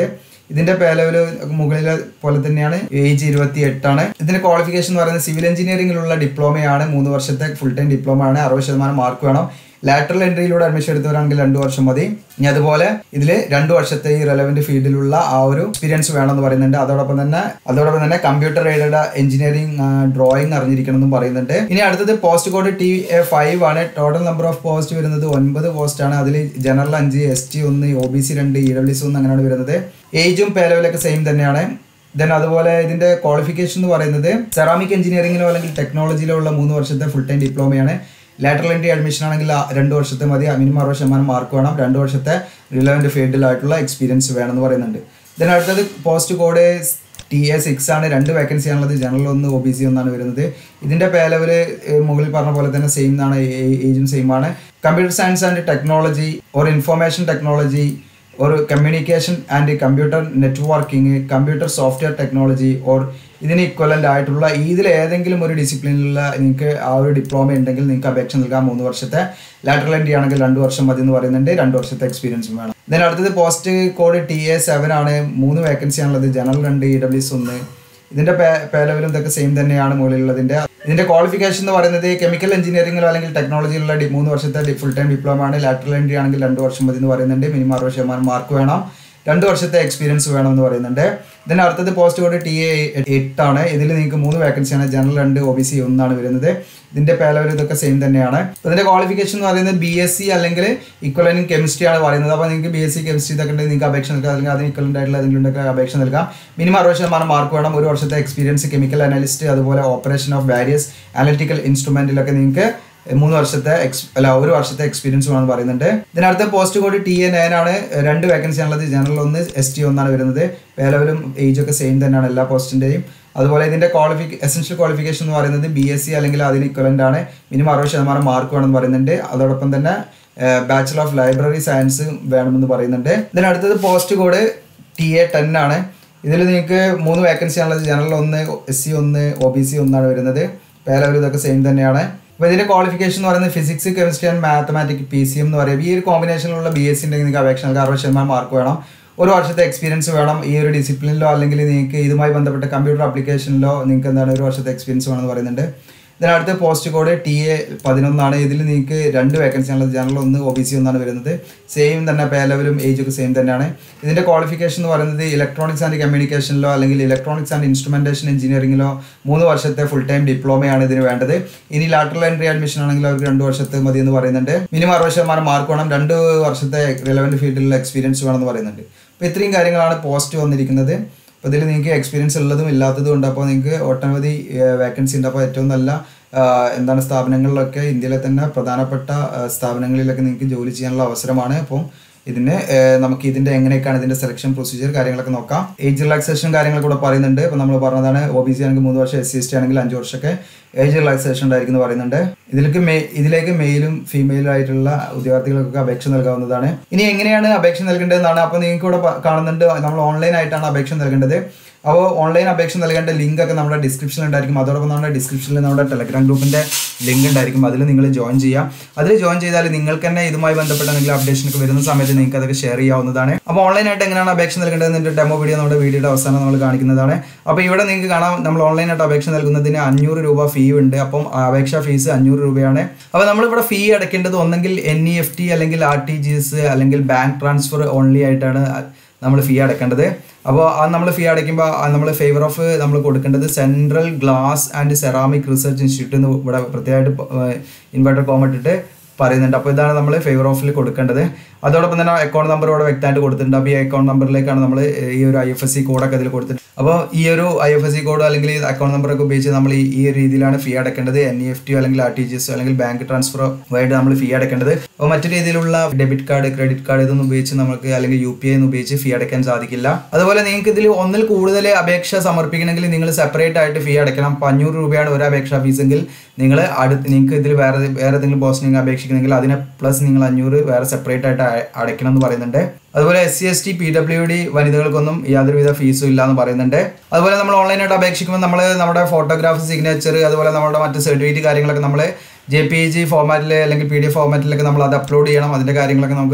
ഇതിന്റെ പേ ലെവൽ മുകളിലെ പോലെ തന്നെയാണ് ഏജ് ഇരുപത്തി എട്ടാണ് ഇതിന്റെ ക്വാളിഫിക്കേഷൻ എന്ന് പറയുന്നത് സിവിൽ എഞ്ചിനീയറിംഗിലുള്ള ഡിപ്ലോമയാണ് മൂന്ന് വർഷത്തെ ഫുൾ ടൈം ഡിപ്ലോമ ആണ് അറുപത് ശതമാനം മാർക്ക് വേണം ലാറ്ററൽ എൻട്രിയിലൂടെ അഡ്മിഷൻ എടുത്തവരാണെങ്കിൽ രണ്ട് വർഷം മതി ഇനി അതുപോലെ ഇതിൽ രണ്ട് വർഷത്തെ ഈ റെലവെന്റ് ഫീൽഡിലുള്ള ആ ഒരു എക്സ്പീരിയൻസ് വേണമെന്ന് പറയുന്നുണ്ട് അതോടൊപ്പം തന്നെ അതോടൊപ്പം തന്നെ കമ്പ്യൂട്ടർ എയ്ഡഡ് എഞ്ചിനീയറിംഗ് ഡ്രോയിങ് അറിഞ്ഞിരിക്കണം എന്നും പറയുന്നുണ്ട് ഇനി അടുത്തത് post code T A five ആണ് ടോട്ടൽ നമ്പർ ഓഫ് പോസ്റ്റ് വരുന്നത് ഒൻപത് പോസ്റ്റ് ആണ് അതിൽ ജനറൽ അഞ്ച് എസ് ടി ഒന്ന് ഒ ബി സി രണ്ട് ഇ ഡബ്ല്യു സി ഒന്ന് അങ്ങനെയാണ് വരുന്നത് ഏജും പേ ലെവലൊക്കെ സെയിം തന്നെയാണ് ദെൻ അതുപോലെ ഇതിന്റെ ക്വാളിഫിക്കേഷൻ എന്ന് പറയുന്നത് സെറാമിക് എഞ്ചിനീയറിംഗിലോ അല്ലെങ്കിൽ ടെക്നോളജിയിലോ ഉള്ള മൂന്ന് വർഷത്തെ ഫുൾ ടൈം ഡിപ്ലോമയാണ് ലാറ്ററൽ എൻട്രി അഡ്മിഷൻ ആണെങ്കിൽ ആ രണ്ട് വർഷത്തെ മതി മിനിമം അറുപത് ശതമാനം മാർക്ക് വേണം രണ്ട് വർഷത്തെ റിലവൻറ്റ് ഫീൽഡിലായിട്ടുള്ള എക്സ്പീരിയൻസ് വേണമെന്ന് പറയുന്നുണ്ട് ദെൻ അടുത്തത് post code T A six ആണ് രണ്ട് വേക്കൻസി ആണുള്ളത് ജനറൽ ഒന്ന് ഒ ബി സി ഒന്നാണ് വരുന്നത് ഇതിന്റെ പേ ലെവൽ മുകളിൽ പറഞ്ഞ പോലെ തന്നെ സെയിം ആണ് ഏജും സെയിം ആണ് computer science and technology or information technology or communication and computer networking computer software technology or ഇതിന് ഇക്വലൻ്റ് ആയിട്ടുള്ള ഇതിൽ ഏതെങ്കിലും ഒരു ഡിസിപ്ലിനിലുള്ള നിങ്ങൾക്ക് ആ ഒരു ഡിപ്ലോമ ഉണ്ടെങ്കിൽ നിങ്ങൾക്ക് അപേക്ഷ നൽകാം മൂന്ന് വർഷത്തെ ലാറ്ററൽ എൻട്രി ആണെങ്കിൽ രണ്ട് വർഷം മതി എന്ന് പറയുന്നുണ്ട് രണ്ട് വർഷത്തെ എക്സ്പീരിയൻസും വേണം ഇതിന് അടുത്തത് post code T A seven ആണ് മൂന്ന് വേക്കൻസി ആണുള്ളത് ജനറൽ രണ്ട് ഇ ഡബ്ല്യൂസ് ഒന്ന് ഇതിന്റെ പേ ലെവലും ഇതൊക്കെ സെയിം തന്നെയാണ് മുകളിലുള്ളതിന്റെ ഇതിന്റെ ക്വാളിഫിക്കേഷൻ എന്ന് പറയുന്നത് കെമിക്കൽ എഞ്ചിനീയറിംഗിലോ അല്ലെങ്കിൽ ടെക്നോളജിയിലുള്ള ഡി- മൂന്ന് വർഷത്തെ ഫുൾ ടൈം ഡിപ്ലോമ ആണ് ലാറ്ററൽ എൻട്രി ആണെങ്കിൽ രണ്ട് വർഷം മതി എന്ന് പറയുന്നുണ്ട് മിനിമം അറുപത് ശതമാനം മാർക്ക് വേണം രണ്ട് വർഷത്തെ എക്സ്പീരിയൻസ് വേണമെന്ന് പറയുന്നുണ്ട് ഇതിന് അടുത്തത് പോസ്റ്റ് കോഡ് ടി എ എട്ട് ആണ് ഇതിൽ നിങ്ങൾക്ക് മൂന്ന് വേക്കൻസിയാണ് ജനറൽ രണ്ട് ഒ ബി സി ഒന്നാണ് വരുന്നത് ഇതിന്റെ പേ ലെവൽ ഇതൊക്കെ സെയിം തന്നെയാണ് അപ്പോൾ ഇതിന്റെ ക്വാളിഫിക്കേഷൻ എന്ന് പറയുന്നത് ബി എസ് സി അല്ലെങ്കിൽ ഇക്വലൻ കെമിസ്ട്രി ആണ് പറയുന്നത് അപ്പോൾ നിങ്ങൾക്ക് ബി എസ് സി കെമിസ്ട്രി ഇതൊക്കെ ഉണ്ടെങ്കിൽ നിങ്ങൾക്ക് അപേക്ഷ നൽകാം അല്ലെങ്കിൽ അതിന് ഇക്വലൻ്റ് ആയിട്ടുള്ള എന്തെങ്കിലും അപേക്ഷ നൽകാം മിനിമം അറുപത് ശതമാനം മാർക്ക് വേണം ഒരു വർഷത്തെ എക്സ്പീരിയൻസ് കെമിക്കൽ അനലിസ്റ്റ് അതുപോലെ ഓപ്പറേഷൻ ഓഫ് വാരിയസ് അനലിറ്റിക്കൽ ഇൻസ്ട്രുമെന്റിലൊക്കെ നിങ്ങൾക്ക് മൂന്ന് വർഷത്തെ എക്സ് അല്ല ഒരു വർഷത്തെ എക്സ്പീരിയൻസ് വേണമെന്ന് പറയുന്നുണ്ട് ഇതിനടുത്ത post code T A nine ആണ് രണ്ട് വേക്കൻസി ആണുള്ളത് ജനറൽ ഒന്ന് എസ് ടി ഒന്നാണ് വരുന്നത് പേ ലെവലും ഏജ് ഒക്കെ സെയിം തന്നെയാണ് എല്ലാ പോസ്റ്റിന്റെയും അതുപോലെ ഇതിന്റെ ക്വാളിഫിക്ക എസെൻഷ്യൽ ക്വാളിഫിക്കേഷൻ എന്ന് പറയുന്നത് ബി എസ് സി അല്ലെങ്കിൽ അതിന് ഇക്വലൻ്റ് ആണ് മിനിമം അറുപത് ശതമാനം മാർക്ക് വേണമെന്ന് പറയുന്നുണ്ട് അതോടൊപ്പം തന്നെ ബാച്ചിലർ ഓഫ് ലൈബ്രറി സയൻസ് വേണമെന്ന് പറയുന്നുണ്ട് ഇതിനടുത്തത് post code T A ten ആണ് ഇതിൽ നിങ്ങൾക്ക് മൂന്ന് വേക്കൻസി ആണുള്ളത് ജനറൽ ഒന്ന് എസ് സി ഒന്ന് ഒ ബി സി ഒന്നാണ് വരുന്നത് പേ ലെവൽ ഇതൊക്കെ സെയിം തന്നെയാണ് അപ്പോൾ ഇതിന്റെ ക്വാളിഫിക്കേഷൻ എന്ന് പറയുന്നത് physics chemistry and mathematic P C M എന്ന് പറയും ഈ ഒരു കോമ്പിനേഷനിലുള്ള ബി എസ് സി ഉണ്ടെങ്കിൽ നിങ്ങൾക്ക് അപേക്ഷ നൽകാം അറുപത് ശതമാനം മാർക്ക് വേണം ഒരു വർഷത്തെ എക്സ്പീരിയൻസ് വേണം ഈ ഒരു ഡിസിപ്ലിനിലോ അല്ലെങ്കിൽ നിങ്ങൾക്ക് ഇതുമായി ബന്ധപ്പെട്ട കമ്പ്യൂട്ടർ ആപ്ലിക്കേഷനിലോ നിങ്ങൾക്ക് എന്താണ് ഒരു വർഷത്തെ എക്സ്പീരിയൻസ് വേണമെന്ന് പറയുന്നുണ്ട് ഇതിനടുത്ത് പോസ്റ്റ് കോഡ് ടി എ പതിനൊന്നാണ് ഇതിൽ നിങ്ങൾക്ക് രണ്ട് വേക്കൻസി ആണുള്ളത് ജനറൽ ഒന്ന് ഒ ബി സി ഒന്നാണ് വരുന്നത് സെയിം തന്നെ പേ ലെവലും ഏജ് ഒക്കെ സെയിം തന്നെയാണ് ഇതിന്റെ ക്വാളിഫിക്കേഷൻ എന്ന് പറയുന്നത് ഇലക്ട്രോണിക്സ് ആൻഡ് കമ്മ്യൂണിക്കേഷനിലോ അല്ലെങ്കിൽ ഇലക്ട്രോണിക്സ് ആൻഡ് ഇൻസ്ട്രുമെന്റേഷൻ എഞ്ചിനീയറിംഗിലോ മൂന്ന് വർഷത്തെ ഫുൾ ടൈം ഡിപ്ലോമയാണ് ഇതിന് വേണ്ടത് ഇനി ലാറ്ററൽ എൻട്രി അഡ്മിഷൻ ആണെങ്കിൽ അവർക്ക് രണ്ട് വർഷത്തെ മതി എന്ന് പറയുന്നുണ്ട് മിനിമം അറുപത് ശതമാനം മാർക്ക് വേണം രണ്ട് വർഷത്തെ റിലവൻറ്റ് ഫീൽഡിലുള്ള എക്സ്പീരിയൻസ് വേണമെന്ന് പറയുന്നുണ്ട് അപ്പോൾ ഇത്രയും കാര്യങ്ങളാണ് പോസ്റ്റ് വന്നിരിക്കുന്നത് അപ്പോൾ ഇതിൽ നിങ്ങൾക്ക് എക്സ്പീരിയൻസ് ഉള്ളതും ഇല്ലാത്തതും ഉണ്ട് അപ്പോൾ നിങ്ങൾക്ക് ഒട്ടനവധി വേക്കൻസി ഉണ്ട് അപ്പോൾ ഏറ്റവും നല്ല ആ, എന്താണ് സ്ഥാപനങ്ങളിലൊക്കെ ഇന്ത്യയിലെ തന്നെ പ്രധാനപ്പെട്ട ആ, സ്ഥാപനങ്ങളിലൊക്കെ നിങ്ങൾക്ക് ജോലി ചെയ്യാനുള്ള അവസരമാണ് അപ്പം ഇതിന് ആ, നമുക്ക് ഇതിന്റെ എങ്ങനെയൊക്കെയാണ് ഇതിന്റെ സെലക്ഷൻ പ്രൊസീജിയർ കാര്യങ്ങളൊക്കെ നോക്കാം ഏജ് റിലാക്സേഷൻ കാര്യങ്ങൾ കൂടെ പറയുന്നുണ്ട് ഇപ്പം നമ്മൾ പറഞ്ഞതാണ് ഒ ബി സി ആണെങ്കിൽ മൂന്ന് വർഷം എസ് സി എസ് ടി ആണെങ്കിൽ അഞ്ച് വർഷമൊക്കെ ഏജ് റിലാക്സേഷൻ ഉണ്ടായിരിക്കും എന്ന് പറയുന്നുണ്ട് ഇതിലേക്ക് മെ ഇതിലേക്ക് മെയിലും ഫീമെയിലും ആയിട്ടുള്ള ഉദ്യോഗാർത്ഥികൾക്കൊക്കെ അപേക്ഷ നൽകാവുന്നതാണ് ഇനി എങ്ങനെയാണ് അപേക്ഷ നൽകേണ്ടതെന്നാണ് അപ്പോൾ നിങ്ങൾക്ക് ഇവിടെ പ- കാണുന്നുണ്ട് നമ്മൾ ഓൺലൈൻ ആയിട്ടാണ് അപേക്ഷ നൽകേണ്ടത് അപ്പോൾ ഓൺലൈൻ അപേക്ഷ നൽകേണ്ട ലിങ്ക് ഒക്കെ നമ്മുടെ ഡിസ്ക്രിപ്ഷനിൽ ഉണ്ടായിരിക്കും അതോടൊപ്പം നമ്മുടെ ഡിസ്ക്രിപ്ഷനിൽ നമ്മുടെ ടെലഗ്രാം ഗ്രൂപ്പിന്റെ ലിങ്ക് ഉണ്ടായിരിക്കും അതിൽ നിങ്ങൾ ജോയിൻ ചെയ്യാം അതിൽ ജോയിൻ ചെയ്താൽ നിങ്ങൾക്ക് തന്നെ ഇതുമായി ബന്ധപ്പെട്ട എന്തെങ്കിലും അപ്ഡേഷൻ ഒക്കെ വരുന്ന സമയത്ത് നിങ്ങൾക്ക് അതൊക്കെ ഷെയർ ചെയ്യാവുന്നതാണ് അപ്പോൾ ഓൺലൈൻ ആയിട്ട് എങ്ങനെയാണ് അപേക്ഷ നൽകേണ്ടതെന്ന് ഡെമോ വീഡിയോ നമ്മുടെ വീഡിയോയുടെ അവസാനം നമ്മൾ കാണിക്കുന്നതാണ് അപ്പോൾ ഇവിടെ നിങ്ങൾക്ക് കാണാം നമ്മൾ ഓൺലൈൻ ആയിട്ട് അപേക്ഷ നൽകുന്നതിന് അഞ്ഞൂറ് രൂപ ഫീ ഉണ്ട് അപ്പം ആ അപേക്ഷാ ഫീസ് അഞ്ഞൂറ് രൂപയാണ് അപ്പോൾ നമ്മളിവിടെ ഫീ അടയ്ക്കേണ്ടത് ഒന്നെങ്കിൽ എൻ ഇ എഫ് ടി അല്ലെങ്കിൽ ആർ ടി ജി എസ് അല്ലെങ്കിൽ ബാങ്ക് ട്രാൻസ്ഫർ ഓൺലി ആയിട്ടാണ് നമ്മൾ ഫീ അടക്കേണ്ടത് അപ്പോൾ ആ നമ്മൾ ഫീ അടയ്ക്കുമ്പോൾ നമ്മൾ ഫേവർ ഓഫ് നമ്മൾ കൊടുക്കേണ്ടത് central glass and ceramic research institute എന്ന് ഇവിടെ പ്രത്യേകമായിട്ട് ഇൻവെർട്ടർ കോം ഇട്ടിട്ട് പറയുന്നുണ്ട് അപ്പോൾ ഇതാണ് നമ്മൾ ഫേവർ ഓഫിൽ കൊടുക്കേണ്ടത് അതോടൊപ്പം തന്നെ അക്കൗണ്ട് നമ്പർ ഇവിടെ വ്യക്തമായിട്ട് കൊടുത്തിട്ടുണ്ട് അപ്പോൾ ഈ അക്കൗണ്ട് നമ്പറിലേക്കാണ് നമ്മൾ ഈ ഒരു ഐ എഫ് എസ് സി കോഡൊക്കെ അതിൽ കൊടുത്തിട്ടുണ്ട് അപ്പോൾ ഈ ഒരു I F S C code അല്ലെങ്കിൽ അക്കൗണ്ട് നമ്പറൊക്കെ ഉപയോഗിച്ച് നമ്മൾ ഈ ഈ ഒരു രീതിയിലാണ് ഫീ അടക്കേണ്ടത് എൻ ഇ എഫ് ടി അല്ലെങ്കിൽ ആർ ടി ജി എസ് അല്ലെങ്കിൽ ബാങ്ക് ട്രാൻസ്ഫർ വഴിയായിട്ട് നമ്മൾ ഫീ അടക്കേണ്ടത് അപ്പോൾ മറ്റു രീതിയിലുള്ള ഡെബിറ്റ് കാർഡ് ക്രെഡിറ്റ് കാർഡ് ഇതൊന്നും ഉപയോഗിച്ച് നമുക്ക് അല്ലെങ്കിൽ യു പി ഐ എന്ന് ഉപയോഗിച്ച് ഫീ അടയ്ക്കാൻ സാധിക്കില്ല അതുപോലെ നിങ്ങൾക്ക് ഇതിൽ ഒന്നിൽ കൂടുതൽ അപേക്ഷ സമർപ്പിക്കണമെങ്കിൽ നിങ്ങൾ സെപ്പറേറ്റ് ആയിട്ട് ഫീ അടയ്ക്കണം അപ്പോൾ അഞ്ഞൂറ് രൂപയാണ് ഒരു അപേക്ഷാ ഫീസ് എങ്കിൽ നിങ്ങൾ അടുത്ത് നിങ്ങൾക്ക് ഇതിൽ വേറെ വേറെ ഏതെങ്കിലും പോസ്റ്റ് നിങ്ങൾ അപേക്ഷിക്കുന്നെങ്കിൽ അതിനെ പ്ലസ് നിങ്ങൾ അഞ്ഞൂറ് വേറെ സെപ്പറേറ്റ് ആയിട്ട് അ- അടയ്ക്കണം എന്ന് പറയുന്നുണ്ട് അതുപോലെ S C S T P W D വനിതകൾക്കൊന്നും യാതൊരുവിധ ഫീസും ഇല്ല എന്ന് പറയുന്നുണ്ട് അതുപോലെ നമ്മൾ ഓൺലൈനായിട്ട് അപേക്ഷിക്കുമ്പോൾ നമ്മൾ നമ്മുടെ ഫോട്ടോഗ്രാഫ് സിഗ്നേച്ചർ അതുപോലെ നമ്മുടെ മറ്റ് സർട്ടിഫിക്കറ്റ് കാര്യങ്ങളൊക്കെ നമ്മൾ ജെ പി ജി ഫോമാറ്റിൽ അല്ലെങ്കിൽ പി ഡി എഫ് ഫോമാറ്റിലൊക്കെ നമ്മൾ അത് അപ്ലോഡ് ചെയ്യണം അതിൻ്റെ കാര്യങ്ങളൊക്കെ നമുക്ക്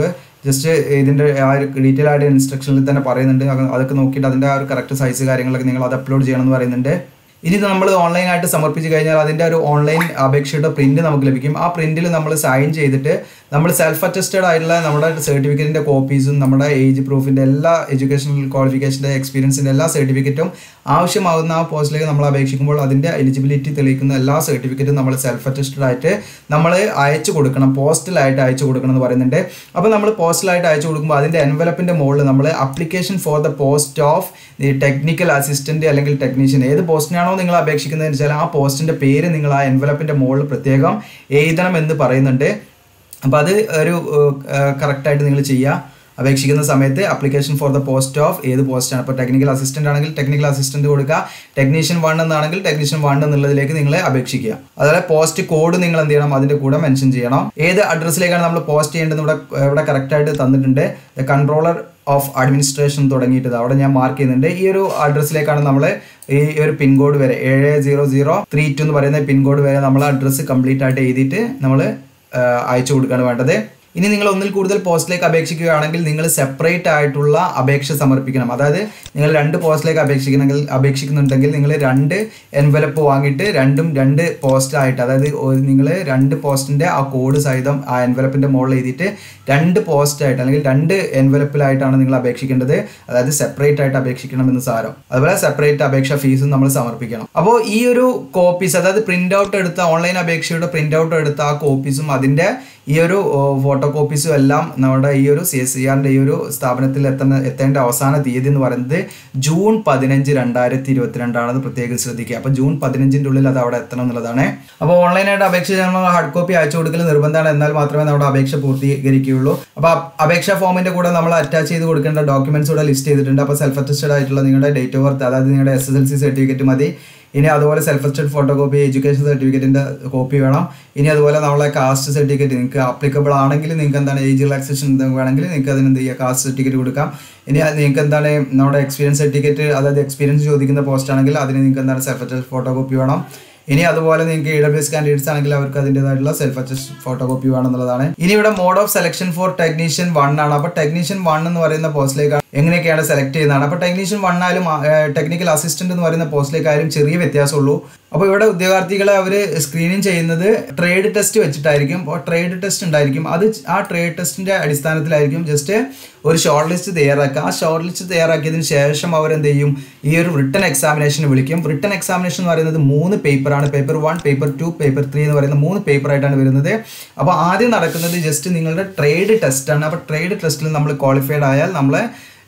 ജസ്റ്റ് ഇതിൻ്റെ ആ ഒരു ഡീറ്റെയിൽ ആയിട്ട് ഇൻസ്ട്രക്ഷനിൽ തന്നെ പറയുന്നുണ്ട് അത് അതൊക്കെ നോക്കിയിട്ട് അതിൻ്റെ ആ ഒരു കറക്റ്റ് സൈസ് കാര്യങ്ങളൊക്കെ നിങ്ങൾ അത് അപ്ലോഡ് ചെയ്യണം എന്ന് പറയുന്നുണ്ട് ഇനി ഇത് നമ്മൾ ഓൺലൈനായിട്ട് സമർപ്പിച്ച് കഴിഞ്ഞാൽ അതിൻ്റെ ഒരു ഓൺലൈൻ അപേക്ഷയുടെ പ്രിന്റ് നമുക്ക് ലഭിക്കും ആ പ്രിന്റിൽ നമ്മൾ സൈൻ ചെയ്തിട്ട് നമ്മൾ സെൽഫ് അറ്റസ്റ്റഡ് ആയിട്ടുള്ള നമ്മുടെ സർട്ടിഫിക്കറ്റിൻ്റെ കോപ്പീസും നമ്മുടെ ഏജ് പ്രൂഫിൻ്റെ എല്ലാ എഡ്യൂക്കേഷണൽ ക്വാളിഫിക്കേഷൻ്റെ എക്സ്പീരിയൻസിൻ്റെ എല്ലാ സർട്ടിഫിക്കറ്റും ആവശ്യമാകുന്ന ആ പോസ്റ്റിലേക്ക് നമ്മൾ അപേക്ഷിക്കുമ്പോൾ അതിൻ്റെ എലിജിബിലിറ്റി തെളിയിക്കുന്ന എല്ലാ സർട്ടിഫിക്കറ്റും നമ്മൾ സെൽഫ് അറ്റസ്റ്റഡ് ആയിട്ട് നമ്മൾ അയച്ചു കൊടുക്കണം പോസ്റ്റലായിട്ട് അയച്ചു കൊടുക്കണം എന്ന് പറയുന്നുണ്ട് അപ്പോൾ നമ്മൾ പോസ്റ്റലായിട്ട് അയച്ചു കൊടുക്കുമ്പോൾ അതിൻ്റെ എൻവലപ്പിൻ്റെ മുകളിൽ നമ്മൾ application for the post of ഈ ടെക്നിക്കൽ അസിസ്റ്റന്റ് അല്ലെങ്കിൽ ടെക്നീഷ്യൻ ഏത് പോസ്റ്റിനാണോ നിങ്ങൾ അപേക്ഷിക്കുന്നതെന്ന് വെച്ചാൽ ആ പോസ്റ്റിന്റെ പേര് നിങ്ങൾ ആ എൻവലപ്പിന്റെ മുകളിൽ പ്രത്യേകം എഴുതണം എന്ന് പറയുന്നുണ്ട് അപ്പോൾ അത് ഒരു കറക്റ്റായിട്ട് നിങ്ങൾ ചെയ്യുക അപേക്ഷിക്കുന്ന സമയത്ത് application for the post of ഏത് പോസ്റ്റാണ് ഇപ്പോൾ ടെക്നിക്കൽ അസിസ്റ്റന്റ് ആണെങ്കിൽ ടെക്നിക്കൽ അസിസ്റ്റന്റ് കൊടുക്കുക ടെക്നീഷ്യൻ വൺ എന്നാണെങ്കിൽ ടെക്നീഷ്യൻ വൺ എന്നുള്ളതിലേക്ക് നിങ്ങൾ അപേക്ഷിക്കുക അതുപോലെ പോസ്റ്റ് കോഡ് നിങ്ങൾ എന്ത് ചെയ്യണം അതിന്റെ കൂടെ മെൻഷൻ ചെയ്യണം ഏത് അഡ്രസ്സിലേക്കാണ് നമ്മൾ പോസ്റ്റ് ചെയ്യേണ്ടത് ഇവിടെ ഇവിടെ കറക്റ്റായിട്ട് തന്നിട്ടുണ്ട് ദ കൺട്രോളർ ഓഫ് അഡ്മിനിസ്ട്രേഷൻ തുടങ്ങിയിട്ട് അവിടെ ഞാൻ മാർക്ക് ചെയ്യുന്നുണ്ട് ഈ ഒരു അഡ്രസ്സിലേക്കാണ് നമ്മൾ ഈ ഒരു പിൻകോഡ് വരെ ഏഴ് സീറോ സീറോ ത്രീ ടു എന്ന് പറയുന്ന പിൻകോഡ് വരെ നമ്മൾ അഡ്രസ്സ് കംപ്ലീറ്റ് ആയിട്ട് എഴുതിയിട്ട് നമ്മൾ അയച്ചു കൊടുക്കുകയാണ് വേണ്ടത് ഇനി നിങ്ങൾ ഒന്നിൽ കൂടുതൽ പോസ്റ്റിലേക്ക് അപേക്ഷിക്കുകയാണെങ്കിൽ നിങ്ങൾ സെപ്പറേറ്റ് ആയിട്ടുള്ള അപേക്ഷ സമർപ്പിക്കണം അതായത് നിങ്ങൾ രണ്ട് പോസ്റ്റിലേക്ക് അപേക്ഷിക്കണമെങ്കിൽ അപേക്ഷിക്കുന്നുണ്ടെങ്കിൽ നിങ്ങൾ രണ്ട് എൻവലപ്പ് വാങ്ങിയിട്ട് രണ്ടും രണ്ട് പോസ്റ്റായിട്ട് അതായത് നിങ്ങൾ രണ്ട് പോസ്റ്റിൻ്റെ ആ കോഡ് സഹിതം ആ എൻവലപ്പിൻ്റെ മുകളിൽ എഴുതിയിട്ട് രണ്ട് പോസ്റ്റായിട്ട് അല്ലെങ്കിൽ രണ്ട് എൻവലപ്പിലായിട്ടാണ് നിങ്ങൾ അപേക്ഷിക്കേണ്ടത് അതായത് സെപ്പറേറ്റ് ആയിട്ട് അപേക്ഷിക്കണം എന്ന് സാരം അതുപോലെ സെപ്പറേറ്റ് അപേക്ഷ ഫീസും നമ്മൾ സമർപ്പിക്കണം അപ്പോൾ ഈ ഒരു കോപ്പീസ് അതായത് പ്രിന്റ് ഔട്ട് എടുത്ത ഓൺലൈൻ അപേക്ഷയുടെ പ്രിന്റ് ഔട്ട് എടുത്ത ആ കോപ്പീസും അതിൻ്റെ ഈ ഒരു ഫോട്ടോ കോപ്പീസും എല്ലാം നമ്മുടെ ഈ ഒരു സി എസ് സി ആറിൻ്റെ ഈ ഒരു സ്ഥാപനത്തിൽ എത്തുന്ന എത്തേണ്ട അവസാന തീയതി എന്ന് പറയുന്നത് ജൂൺ പതിനഞ്ച് രണ്ടായിരത്തി ഇരുപത്തിരണ്ടാണെന്ന് പ്രത്യേകം ശ്രദ്ധിക്കുക അപ്പോൾ ജൂൺ പതിനഞ്ചിൻ്റെ ഉള്ളിൽ അത് അവിടെ എത്തണം എന്നുള്ളതാണ് അപ്പോൾ ഓൺലൈനായിട്ട് അപേക്ഷ നമ്മൾ ഹാർഡ് കോപ്പി അയച്ചു കൊടുക്കൽ നിർബന്ധമാണ് എന്നാൽ മാത്രമേ നമ്മുടെ അപേക്ഷ പൂർത്തീകരിക്കുകയുള്ളൂ അപ്പോൾ അപേക്ഷാ ഫോമിൻ്റെ കൂടെ നമ്മൾ അറ്റാച്ച് ചെയ്ത് കൊടുക്കേണ്ട ഡോക്യുമെന്റ്സ് ഇവിടെ ലിസ്റ്റ് ചെയ്തിട്ടുണ്ട് അപ്പോൾ സെൽഫ് അറ്റസ്റ്റഡ് ആയിട്ടുള്ള നിങ്ങളുടെ ഡേറ്റ് ഓഫ് ബർത്ത് അതായത് നിങ്ങളുടെ S S L C certificate മതി ഇനി അതുപോലെ self attested photo copy education സർട്ടിഫിക്കറ്റിന്റെ കോപ്പി വേണം ഇനി അതുപോലെ നമ്മളെ കാസ്റ്റ് സർട്ടിഫിക്കറ്റ് നിങ്ങൾക്ക് ആപ്ലിക്കബിൾ ആണെങ്കിൽ നിങ്ങൾക്ക് എന്താണ് ഏജ് റിലാക്സേഷൻ വേണമെങ്കിൽ നിങ്ങൾക്ക് അതിന് എന്ത് ചെയ്യുക കാസ്റ്റ് സർട്ടിഫിക്കറ്റ് കൊടുക്കാം ഇനി നിങ്ങൾക്ക് എന്താണ് നമ്മുടെ എക്സ്പീരിയൻസ് സർട്ടിഫിക്കറ്റ് അതായത് എക്സ്പീരിയൻസ് ചോദിക്കുന്ന പോസ്റ്റ് ആണെങ്കിൽ അതിന് നിങ്ങൾക്ക് എന്താണ് സെൽഫ് അറ്റസ്റ്റ് ഫോട്ടോ കോപ്പി വേണം ഇനി അതുപോലെ നിങ്ങൾക്ക് ഇ ഡബ്ല്യു എസ് കാൻഡിഡേറ്റ്സ് ആണെങ്കിൽ അവർക്ക് അതിൻ്റെതായിട്ടുള്ള സെൽഫ് അറ്റസ്റ്റ് ഫോട്ടോ കോപ്പി വേണമെന്നുള്ളതാണ് ഇനി ഇവിടെ mode of selection for technician one ആണ് അപ്പോൾ ടെക്നീഷ്യൻ വൺ എന്ന് പറയുന്ന പോസ്റ്റിലേക്ക് എങ്ങനെയൊക്കെയാണ് സെലക്ട് ചെയ്യുന്നതാണ് അപ്പോൾ ടെക്നീഷ്യൻ വൺ ആയാലും ടെക്നിക്കൽ അസിസ്റ്റന്റ് എന്ന് പറയുന്ന പോസ്റ്റിലേക്കായാലും ചെറിയ വ്യത്യാസമുള്ളൂ അപ്പോൾ ഇവിടെ ഉദ്യോഗാർത്ഥികളെ അവർ സ്ക്രീനിങ് ചെയ്യുന്നത് ട്രേഡ് ടെസ്റ്റ് വെച്ചിട്ടായിരിക്കും അപ്പോൾ ട്രേഡ് ടെസ്റ്റ് ഉണ്ടായിരിക്കും അത് ആ ട്രേഡ് ടെസ്റ്റിന്റെ അടിസ്ഥാനത്തിലായിരിക്കും ജസ്റ്റ് ഒരു ഷോർട്ട് ലിസ്റ്റ് തയ്യാറാക്കുക ആ ഷോർട്ട് ലിസ്റ്റ് തയ്യാറാക്കിയതിന് ശേഷം അവരെന്ത് ചെയ്യും ഈ ഒരു റിട്ടൺ എക്സാമിനേഷൻ വിളിക്കും റിട്ടൺ എക്സാമിനേഷൻ എന്ന് പറയുന്നത് മൂന്ന് പേപ്പറാണ് paper one paper two paper three എന്ന് പറയുന്ന മൂന്ന് പേപ്പറായിട്ടാണ് വരുന്നത് അപ്പോൾ ആദ്യം നടക്കുന്നത് ജസ്റ്റ് നിങ്ങളുടെ ട്രേഡ് ടെസ്റ്റാണ് അപ്പോൾ ട്രേഡ് ടെസ്റ്റിൽ നമ്മൾ ക്വാളിഫൈഡ് ആയാൽ നമ്മളെ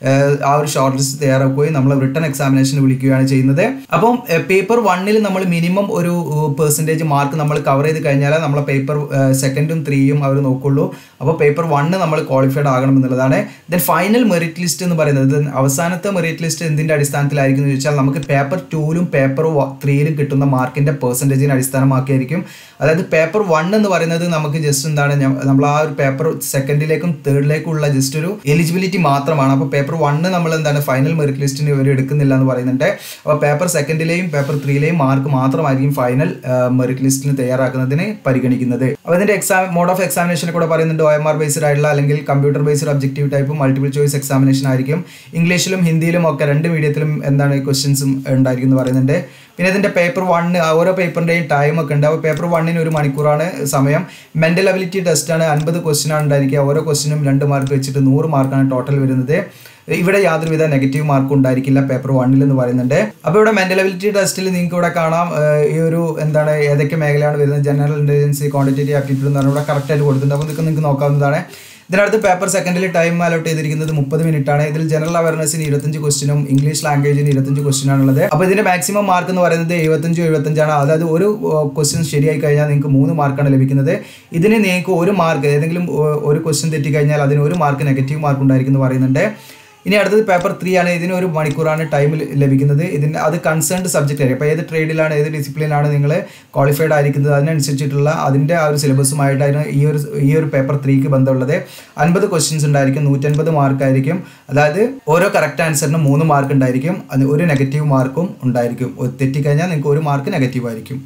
ആ ഒരു ഷോർട്ട് ലിസ്റ്റ് തയ്യാറാക്കുകയും നമ്മൾ റിട്ടൺ എക്സാമിനേഷൻ വിളിക്കുകയാണ് ചെയ്യുന്നത് അപ്പം പേപ്പർ വണ്ണിൽ നമ്മൾ മിനിമം ഒരു പെർസെൻറ്റേജ് മാർക്ക് നമ്മൾ കവർ ചെയ്ത് കഴിഞ്ഞാൽ നമ്മളെ പേപ്പർ സെക്കൻഡും ത്രീയും അവർ നോക്കുള്ളൂ അപ്പോൾ പേപ്പർ വണ്ണ് നമ്മൾ ക്വാളിഫൈഡ് ആകണം എന്നുള്ളതാണ് ദെൻ ഫൈനൽ മെറിറ്റ് ലിസ്റ്റ് എന്ന് പറയുന്നത് അവസാനത്തെ മെറിറ്റ് ലിസ്റ്റ് എന്തിൻ്റെ അടിസ്ഥാനത്തിലായിരിക്കും എന്ന് ചോദിച്ചാൽ നമുക്ക് പേപ്പർ ടൂലും പേപ്പർ ത്രീയിലും കിട്ടുന്ന മാർക്കിൻ്റെ പെർസെൻറ്റേജിനെ അടിസ്ഥാനമാക്കിയായിരിക്കും അതായത് പേപ്പർ വൺ എന്ന് പറയുന്നത് നമുക്ക് ജസ്റ്റ് എന്താണ് നമ്മൾ ആ ഒരു പേപ്പർ സെക്കൻഡിലേക്കും തേർഡിലേക്കും ഉള്ള ജസ്റ്റ് ഒരു എലിജിബിലിറ്റി മാത്രമാണ് അപ്പോൾ പേപ്പർ വണ്ണ് നമ്മൾ എന്താണ് ഫൈനൽ മെറിറ്റ് ലിസ്റ്റിന് ഇവർ എടുക്കുന്നില്ല എന്ന് പറയുന്നുണ്ട് അപ്പോൾ പേപ്പർ സെക്കൻഡിലെയും പേപ്പർ ത്രീയിലെയും മാർക്ക് മാത്രമായിരിക്കും ഫൈനൽ മെറിറ്റ് ലിസ്റ്റിന് തയ്യാറാക്കുന്നതിന് പരിഗണിക്കുന്നത് അപ്പോൾ ഇതിന്റെ എക്സാം മോഡ് ഓഫ് എക്സാമിനേഷനെ കൂടെ പറയുന്നുണ്ട് ഒ എം ആർ ബേസ്ഡ് ആയിട്ടുള്ള അല്ലെങ്കിൽ computer based objective type multiple choice examination ആയിരിക്കും ഇംഗ്ലീഷിലും ഹിന്ദിയിലും ഒക്കെ രണ്ട് മീഡിയത്തിലും എന്താണ് ക്വസ്റ്റ്യൻസും ഉണ്ടായിരിക്കും എന്ന് പറയുന്നുണ്ട് പിന്നെ ഇതിന്റെ പേപ്പർ വണ്ണ് ഓരോ പേപ്പറിന്റെയും ടൈം ഒക്കെ ഉണ്ട് അപ്പോൾ പേപ്പർ വണ്ണിന് ഒരു മണിക്കൂറാണ് സമയം മെന്റൽ അബിലിറ്റി ടെസ്റ്റ് ആണ് അൻപത് ക്വസ്റ്റ്യൻ ആണ് ഉണ്ടായിരിക്കുക ഓരോ ക്വസ്റ്റിനും രണ്ട് മാർക്ക് വെച്ചിട്ട് നൂറ് മാർക്കാണ് ടോട്ടൽ വരുന്നത് ഇവിടെ യാതൊരുവിധ നെഗറ്റീവ് മാർക്കും ഉണ്ടായിരിക്കില്ല പേപ്പർ വണ്ണിൽ എന്ന് പറയുന്നുണ്ട് അപ്പോൾ ഇവിടെ മെന്റൽ അബിലിറ്റി ടെസ്റ്റിൽ നിങ്ങൾക്ക് ഇവിടെ കാണാം ഈ ഒരു എന്താണ് ഏതൊക്കെ മേഖലയാണ് വരുന്നത് ജനറൽ ഇന്റലിജൻസ് ക്വാണ്ടിറ്റേറ്റീവ് ആപ്റ്റിറ്റ്യൂഡ് എന്ന് പറഞ്ഞാൽ ഇവിടെ കറക്റ്റ് ആയിട്ട് കൊടുത്തിട്ടുണ്ട് അപ്പോൾ നിങ്ങൾക്ക് നിങ്ങൾക്ക് നോക്കാവുന്നതാണ് ഇതിനടുത്ത് പേപ്പർ സെക്കൻഡിൽ ടൈം അലോട്ട് ചെയ്തിരിക്കുന്നത് മുപ്പത് മിനിറ്റ് ആണ് ഇതിൽ ജനറൽ അവയർനെസ്സിന് ഇരുപത്തഞ്ച് ക്വസ്റ്റിനും ഇംഗ്ലീഷ് ലാംഗ്വേജിന് ഇരുപത്തഞ്ച് ക്വസ്റ്റ്യൻ ആണുള്ളത് അപ്പോൾ ഇതിന്റെ മാക്സിമം മാർക്ക് എന്ന് പറയുന്നത് എഴുപത്തഞ്ചോ എഴുപത്തഞ്ചാണ് അതായത് ഒരു ക്വസ്റ്റ്യൻ ശരിയായി കഴിഞ്ഞാൽ നിങ്ങൾക്ക് മൂന്ന് മാർക്കാണ് ലഭിക്കുന്നത് ഇതിന് നിങ്ങൾക്ക് ഒരു മാർക്ക് ഏതെങ്കിലും ഒരു ക്വസ്റ്റ്യൻ തെറ്റിക്കഴിഞ്ഞാൽ അതിന് ഒരു മാർക്ക് നെഗറ്റീവ് മാർക്ക് ഉണ്ടായിരിക്കും എന്ന് പറയുന്നുണ്ട് ഇനി അടുത്തത് പേപ്പർ ത്രീ ആണ് ഇതിന് ഒരു മണിക്കൂറാണ് ടൈം ലഭിക്കുന്നത് ഇതിന് അത് കൺസേൺഡ് സബ്ജക്റ്റ് ആയിരിക്കും അപ്പോൾ ഏത് ട്രേഡിലാണ് ഏത് ഡിസിപ്ലിനാണ് നിങ്ങൾ ക്വാളിഫൈഡ് ആയിരിക്കുന്നത് അതിനനുസരിച്ചിട്ടുള്ള അതിൻ്റെ ആ ഒരു സിലബസുമായിട്ടാണ് ഈ ഒരു ഈ ഒരു പേപ്പർ ത്രീക്ക് ബന്ധമുള്ളത് അൻപത് ക്വസ്റ്റ്യൻസ് ഉണ്ടായിരിക്കും നൂറ്റൻപത് മാർക്ക് ആയിരിക്കും അതായത് ഓരോ കറക്റ്റ് ആൻസറിനും മൂന്ന് മാർക്ക് ഉണ്ടായിരിക്കും അത് ഒരു നെഗറ്റീവ് മാർക്കും ഉണ്ടായിരിക്കും തെറ്റിക്കഴിഞ്ഞാൽ നിങ്ങൾക്ക് ഒരു മാർക്ക് നെഗറ്റീവ് ആയിരിക്കും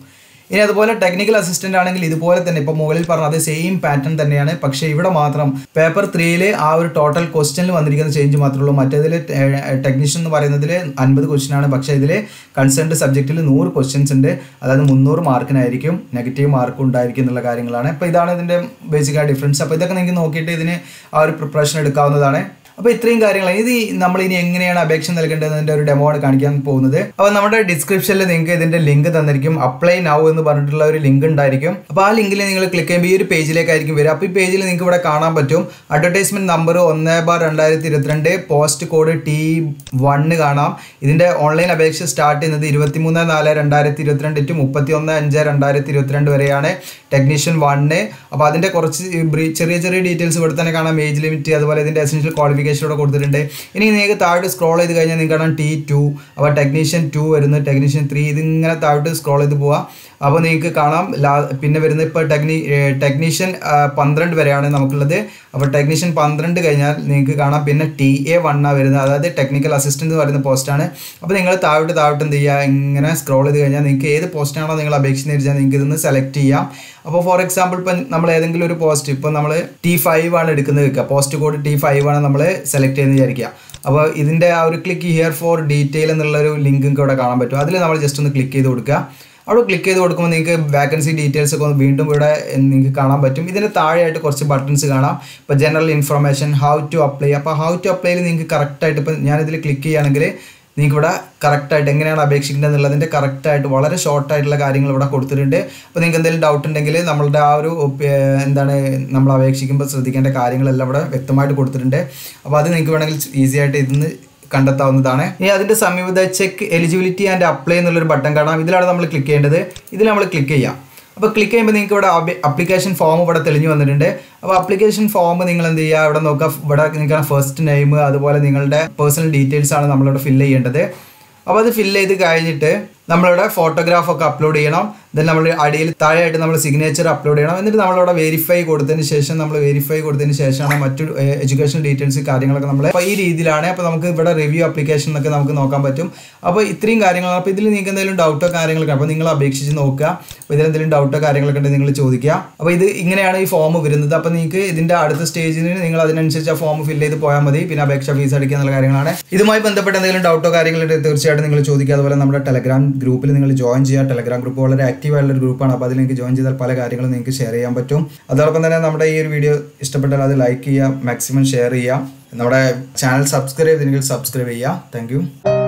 ഇനി അതുപോലെ ടെക്നിക്കൽ അസിസ്റ്റന്റ് ആണെങ്കിൽ ഇതുപോലെ തന്നെ ഇപ്പോൾ മുകളിൽ പറഞ്ഞ അതേ സെയിം പാറ്റേൺ തന്നെയാണ് പക്ഷേ ഇവിടെ മാത്രം പേപ്പർ ത്രീയിൽ ആ ഒരു ടോട്ടൽ ക്വസ്റ്റ്യനിൽ വന്നിരിക്കുന്ന ചേഞ്ച് മാത്രമേ ഉള്ളൂ മറ്റേതിൽ ടെക്നീഷ്യൻ എന്ന് പറയുന്നതിൽ അൻപത് ക്വസ്റ്റ്യൻ ആണ് പക്ഷേ ഇതിൽ കൺസേൺഡ് സബ്ജക്റ്റിൽ നൂറ് ക്വസ്റ്റ്യൻസ് ഉണ്ട് അതായത് മുന്നൂറ് മാർക്കിനായിരിക്കും നെഗറ്റീവ് മാർക്ക് ഉണ്ടായിരിക്കും എന്നുള്ള കാര്യങ്ങളാണ് അപ്പോൾ ഇതാണ് ഇതിൻ്റെ ബേസിക് ആയ ഡിഫറൻസ് അപ്പോൾ ഇതൊക്കെ നിങ്ങൾക്ക് നോക്കിയിട്ട് ഇതിന് ആ ഒരു പ്രിപ്പറേഷൻ എടുക്കാവുന്നതാണ് അപ്പോൾ ഇത്രയും കാര്യങ്ങൾ ഇത് നമ്മൾ ഇനി എങ്ങനെയാണ് അപേക്ഷ നൽകേണ്ടതിൻ്റെ ഒരു ഡെമോ ആണ് കാണിക്കാൻ പോകുന്നത് അപ്പോൾ നമ്മുടെ ഡിസ്ക്രിപ്ഷനിൽ നിങ്ങൾക്ക് ഇതിന്റെ ലിങ്ക് തന്നിരിക്കും അപ്ലൈ നൗ എന്ന് പറഞ്ഞിട്ടുള്ള ഒരു ലിങ്ക് ഉണ്ടായിരിക്കും അപ്പോൾ ആ ലിങ്കിൽ നിങ്ങൾ ക്ലിക്ക് ചെയ്യുമ്പോൾ ഈ ഒരു പേജിലേക്കായിരിക്കും വരിക അപ്പോൾ ഈ പേജിൽ നിങ്ങൾക്ക് ഇവിടെ കാണാൻ പറ്റും അഡ്വർടൈസ്മെന്റ് നമ്പർ ഒന്ന് ബാർ രണ്ടായിരത്തി ഇരുപത്തിരണ്ട് പോസ്റ്റ് കോഡ് ടി വണ്ണ് കാണാം ഇതിന്റെ ഓൺലൈൻ അപേക്ഷ സ്റ്റാർട്ട് ചെയ്യുന്നത് ഇരുപത്തിമൂന്ന് നാല് രണ്ടായിരത്തി ഇരുപത്തിരണ്ട് ടു മുപ്പത്തി ഒന്ന് അഞ്ച് രണ്ടായിരത്തി ഇരുപത്തിരണ്ട് വരെയാണ് ടെക്നീഷ്യൻ വണ്ണ് അപ്പോൾ അതിന്റെ കുറച്ച് ബ്രീ- ചെറിയ ചെറിയ ഡീറ്റെയിൽസ് ഇവിടെ തന്നെ കാണാം ഏജ് ലിമിറ്റ് അതുപോലെ ഇതിന്റെ എസെൻഷ്യൽ ക്വാളിഫിക്കേഷൻ ഇവിടെ കൊടുത്തിട്ടുണ്ട് ഇനി നിങ്ങൾക്ക് താഴോട്ട് സ്ക്രോൾ ചെയ്ത് കഴിഞ്ഞാൽ നിങ്ങൾക്ക് കാണാം ടി ടു അപ്പോൾ ടെക്നീഷ്യൻ ടു വരുന്നു ടെക്നീഷ്യൻ ത്രീ ഇതിങ്ങനെ താഴോട്ട് സ്ക്രോൾ ചെയ്ത് പോവാം അപ്പോൾ നിങ്ങൾക്ക് കാണാം ലാ പിന്നെ വരുന്നത് ഇപ്പോൾ ടെക്നി ടെക്നീഷ്യൻ പന്ത്രണ്ട് വരെയാണ് നമുക്കുള്ളത് അപ്പോൾ ടെക്നീഷ്യൻ പന്ത്രണ്ട് കഴിഞ്ഞാൽ നിങ്ങൾക്ക് കാണാം പിന്നെ ടി എ വണ്ണാണ് വരുന്നത് അതായത് ടെക്നിക്കൽ അസിസ്റ്റന്റ് എന്ന് പറയുന്ന പോസ്റ്റാണ് അപ്പോൾ നിങ്ങൾ താഴോട്ട് താഴോട്ട് എന്ത് ചെയ്യുക ഇങ്ങനെ സ്ക്രോൾ ചെയ്ത് കഴിഞ്ഞാൽ നിങ്ങൾക്ക് ഏത് പോസ്റ്റാണോ നിങ്ങൾ അപേക്ഷിച്ച് വെച്ചാൽ നിങ്ങൾക്ക് ഇതൊന്ന് സെലക്ട് ചെയ്യാം അപ്പോൾ ഫോർ എക്സാമ്പിൾ ഇപ്പം നമ്മൾ ഏതെങ്കിലും ഒരു പോസ്റ്റ് ഇപ്പോൾ നമ്മൾ ടി ഫൈവ് ആണ് എടുക്കുന്നത് വെക്കുക പോസ്റ്റ് കോഡ് ടി ഫൈവ് ആണ് നമ്മൾ സെലക്ട് ചെയ്യുന്നത് വിചാരിക്കുക അപ്പോൾ ഇതിൻ്റെ ആ ഒരു ക്ലിക്ക് ഹിയർ ഫോർ ഡീറ്റെയിൽ എന്നുള്ളൊരു ലിങ്ക് നിങ്ങൾക്ക് ഇവിടെ കാണാൻ പറ്റും അതിൽ നമ്മൾ ജസ്റ്റ് ഒന്ന് ക്ലിക്ക് ചെയ്ത് കൊടുക്കുക അവിടെ ക്ലിക്ക് ചെയ്ത് കൊടുക്കുമ്പോൾ നിങ്ങൾക്ക് വാക്കൻസി ഡീറ്റെയിൽസ് ഒക്കെ ഒന്ന് വീണ്ടും ഇവിടെ നിങ്ങൾക്ക് കാണാൻ പറ്റും ഇതിന് താഴെയായിട്ട് കുറച്ച് ബട്ടൺസ് കാണാം ഇപ്പോൾ general information how to apply അപ്പോൾ ഹൗ ടു അപ്ലൈയിൽ നിങ്ങൾക്ക് കറക്റ്റായിട്ട് ഇപ്പോൾ ഞാനിതിൽ ക്ലിക്ക് ചെയ്യുകയാണെങ്കിൽ നിങ്ങൾക്ക് ഇവിടെ കറക്റ്റായിട്ട് എങ്ങനെയാണ് അപേക്ഷിക്കേണ്ടത് എന്നുള്ളതിൻ്റെ കറക്റ്റായിട്ട് വളരെ ഷോർട്ട് ആയിട്ടുള്ള കാര്യങ്ങൾ ഇവിടെ കൊടുത്തിട്ടുണ്ട് അപ്പോൾ നിങ്ങൾക്ക് എന്തെങ്കിലും ഡൗട്ട് ഉണ്ടെങ്കിൽ നമ്മളുടെ ആ ഒരു ഏർ, എന്താണ് നമ്മൾ അപേക്ഷിക്കുമ്പോൾ ശ്രദ്ധിക്കേണ്ട കാര്യങ്ങളെല്ലാം ഇവിടെ വ്യക്തമായിട്ട് കൊടുത്തിട്ടുണ്ട് അപ്പോൾ അത് നിങ്ങൾക്ക് വേണമെങ്കിൽ ഈസി ആയിട്ട് ഇതിന്ന് കണ്ടെത്താവുന്നതാണ് ഇനി അതിൻ്റെ സമീപത ചെക്ക് എലിജിബിലിറ്റി ആൻഡ് അപ്ലൈ എന്നുള്ളൊരു ബട്ടൺ കാണാം ഇതിലാണ് നമ്മൾ ക്ലിക്ക് ചെയ്യേണ്ടത് ഇതിൽ നമ്മൾ ക്ലിക്ക് ചെയ്യാം അപ്പോൾ ക്ലിക്ക് ചെയ്യുമ്പോൾ നിങ്ങൾക്ക് ഇവിടെ അപ്ലിക്കേഷൻ ഫോം ഇവിടെ തെളിഞ്ഞു വന്നിട്ടുണ്ട് അപ്പോൾ അപ്ലിക്കേഷൻ ഫോം നിങ്ങൾ എന്ത് ചെയ്യുക ഇവിടെ നോക്കുക ഇവിടെ നിങ്ങൾക്ക് ഫസ്റ്റ് നെയിം അതുപോലെ നിങ്ങളുടെ പേഴ്സണൽ ഡീറ്റെയിൽസ് ആണ് നമ്മളിവിടെ ഫില്ല് ചെയ്യേണ്ടത് അപ്പോൾ അത് ഫില്ല് ചെയ്ത് കഴിഞ്ഞിട്ട് നമ്മളിവിടെ ഫോട്ടോഗ്രാഫ് ഒക്കെ അപ്ലോഡ് ചെയ്യണം ദെൻ നമ്മൾ അടിയിൽ താഴെയായിട്ട് നമ്മൾ സിഗ്നേച്ചർ അപ്ലോഡ് ചെയ്യണം എന്നിട്ട് നമ്മളിവിടെ വെരിഫൈ കൊടുത്തതിന് ശേഷം നമ്മൾ വെരിഫൈ കൊടുത്തതിന് ശേഷമാണ് മറ്റു എഡ്യൂക്കേഷൻ ഡീറ്റെയിൽസ് കാര്യങ്ങളൊക്കെ നമ്മൾ അപ്പോൾ ഈ രീതിയിലാണ് അപ്പോൾ നമുക്ക് ഇവിടെ റിവ്യൂ അപ്ലിക്കേഷൻ എന്നൊക്കെ നമുക്ക് നോക്കാൻ പറ്റും അപ്പോൾ ഇത്രയും കാര്യങ്ങൾ അപ്പോൾ ഇതിൽ നിങ്ങൾക്ക് എന്തെങ്കിലും ഡൗട്ടോ കാര്യങ്ങളൊക്കെ അപ്പോൾ നിങ്ങൾ അപേക്ഷിച്ച് നോക്കുക അപ്പോൾ ഇതിൽ എന്തെങ്കിലും ഡൗട്ടോ കാര്യങ്ങളൊക്കെ ഉണ്ടെങ്കിൽ നിങ്ങൾ ചോദിക്കുക അപ്പോൾ ഇത് ഇങ്ങനെയാണ് ഈ ഫോം വരുന്നത് അപ്പോൾ നിങ്ങൾക്ക് ഇതിൻ്റെ അടുത്ത സ്റ്റേജിന് നിങ്ങൾ അതിനനുസരിച്ച് ആ ഫോം ഫില്ല് ചെയ്ത് പോയാൽ മതി പിന്നെ അപേക്ഷ ഫീസ് അടിക്കുക എന്നുള്ള കാര്യങ്ങളാണ് ഇതുമായി ബന്ധപ്പെട്ട എന്തെങ്കിലും ഡൗട്ടോ കാര്യങ്ങളുണ്ടെങ്കിൽ തീർച്ചയായിട്ടും നിങ്ങൾ ചോദിക്കുക അതുപോലെ നമ്മുടെ ടെലഗ്രാം ഗ്രൂപ്പിൽ നിങ്ങൾ ജോയിൻ ചെയ്യുക ടെലഗ്രാം ഗ്രൂപ്പ് വളരെ ആക്റ്റീവ് ആയിട്ടുള്ള ഒരു ഗ്രൂപ്പാണ് അപ്പോൾ അതിൽ നിങ്ങൾക്ക് ജോയിൻ ചെയ്താൽ പല കാര്യങ്ങളും നിങ്ങൾക്ക് ഷെയർ ചെയ്യാൻ പറ്റും അതോടൊപ്പം തന്നെ നമ്മുടെ ഈ ഒരു വീഡിയോ ഇഷ്ടപ്പെട്ടാൽ അത് ലൈക്ക് ചെയ്യുക മാക്സിമം ഷെയർ ചെയ്യുക നമ്മുടെ ചാനൽ സബ്സ്ക്രൈബ് ചെയ്തെങ്കിൽ സബ്സ്ക്രൈബ് ചെയ്യുക താങ്ക്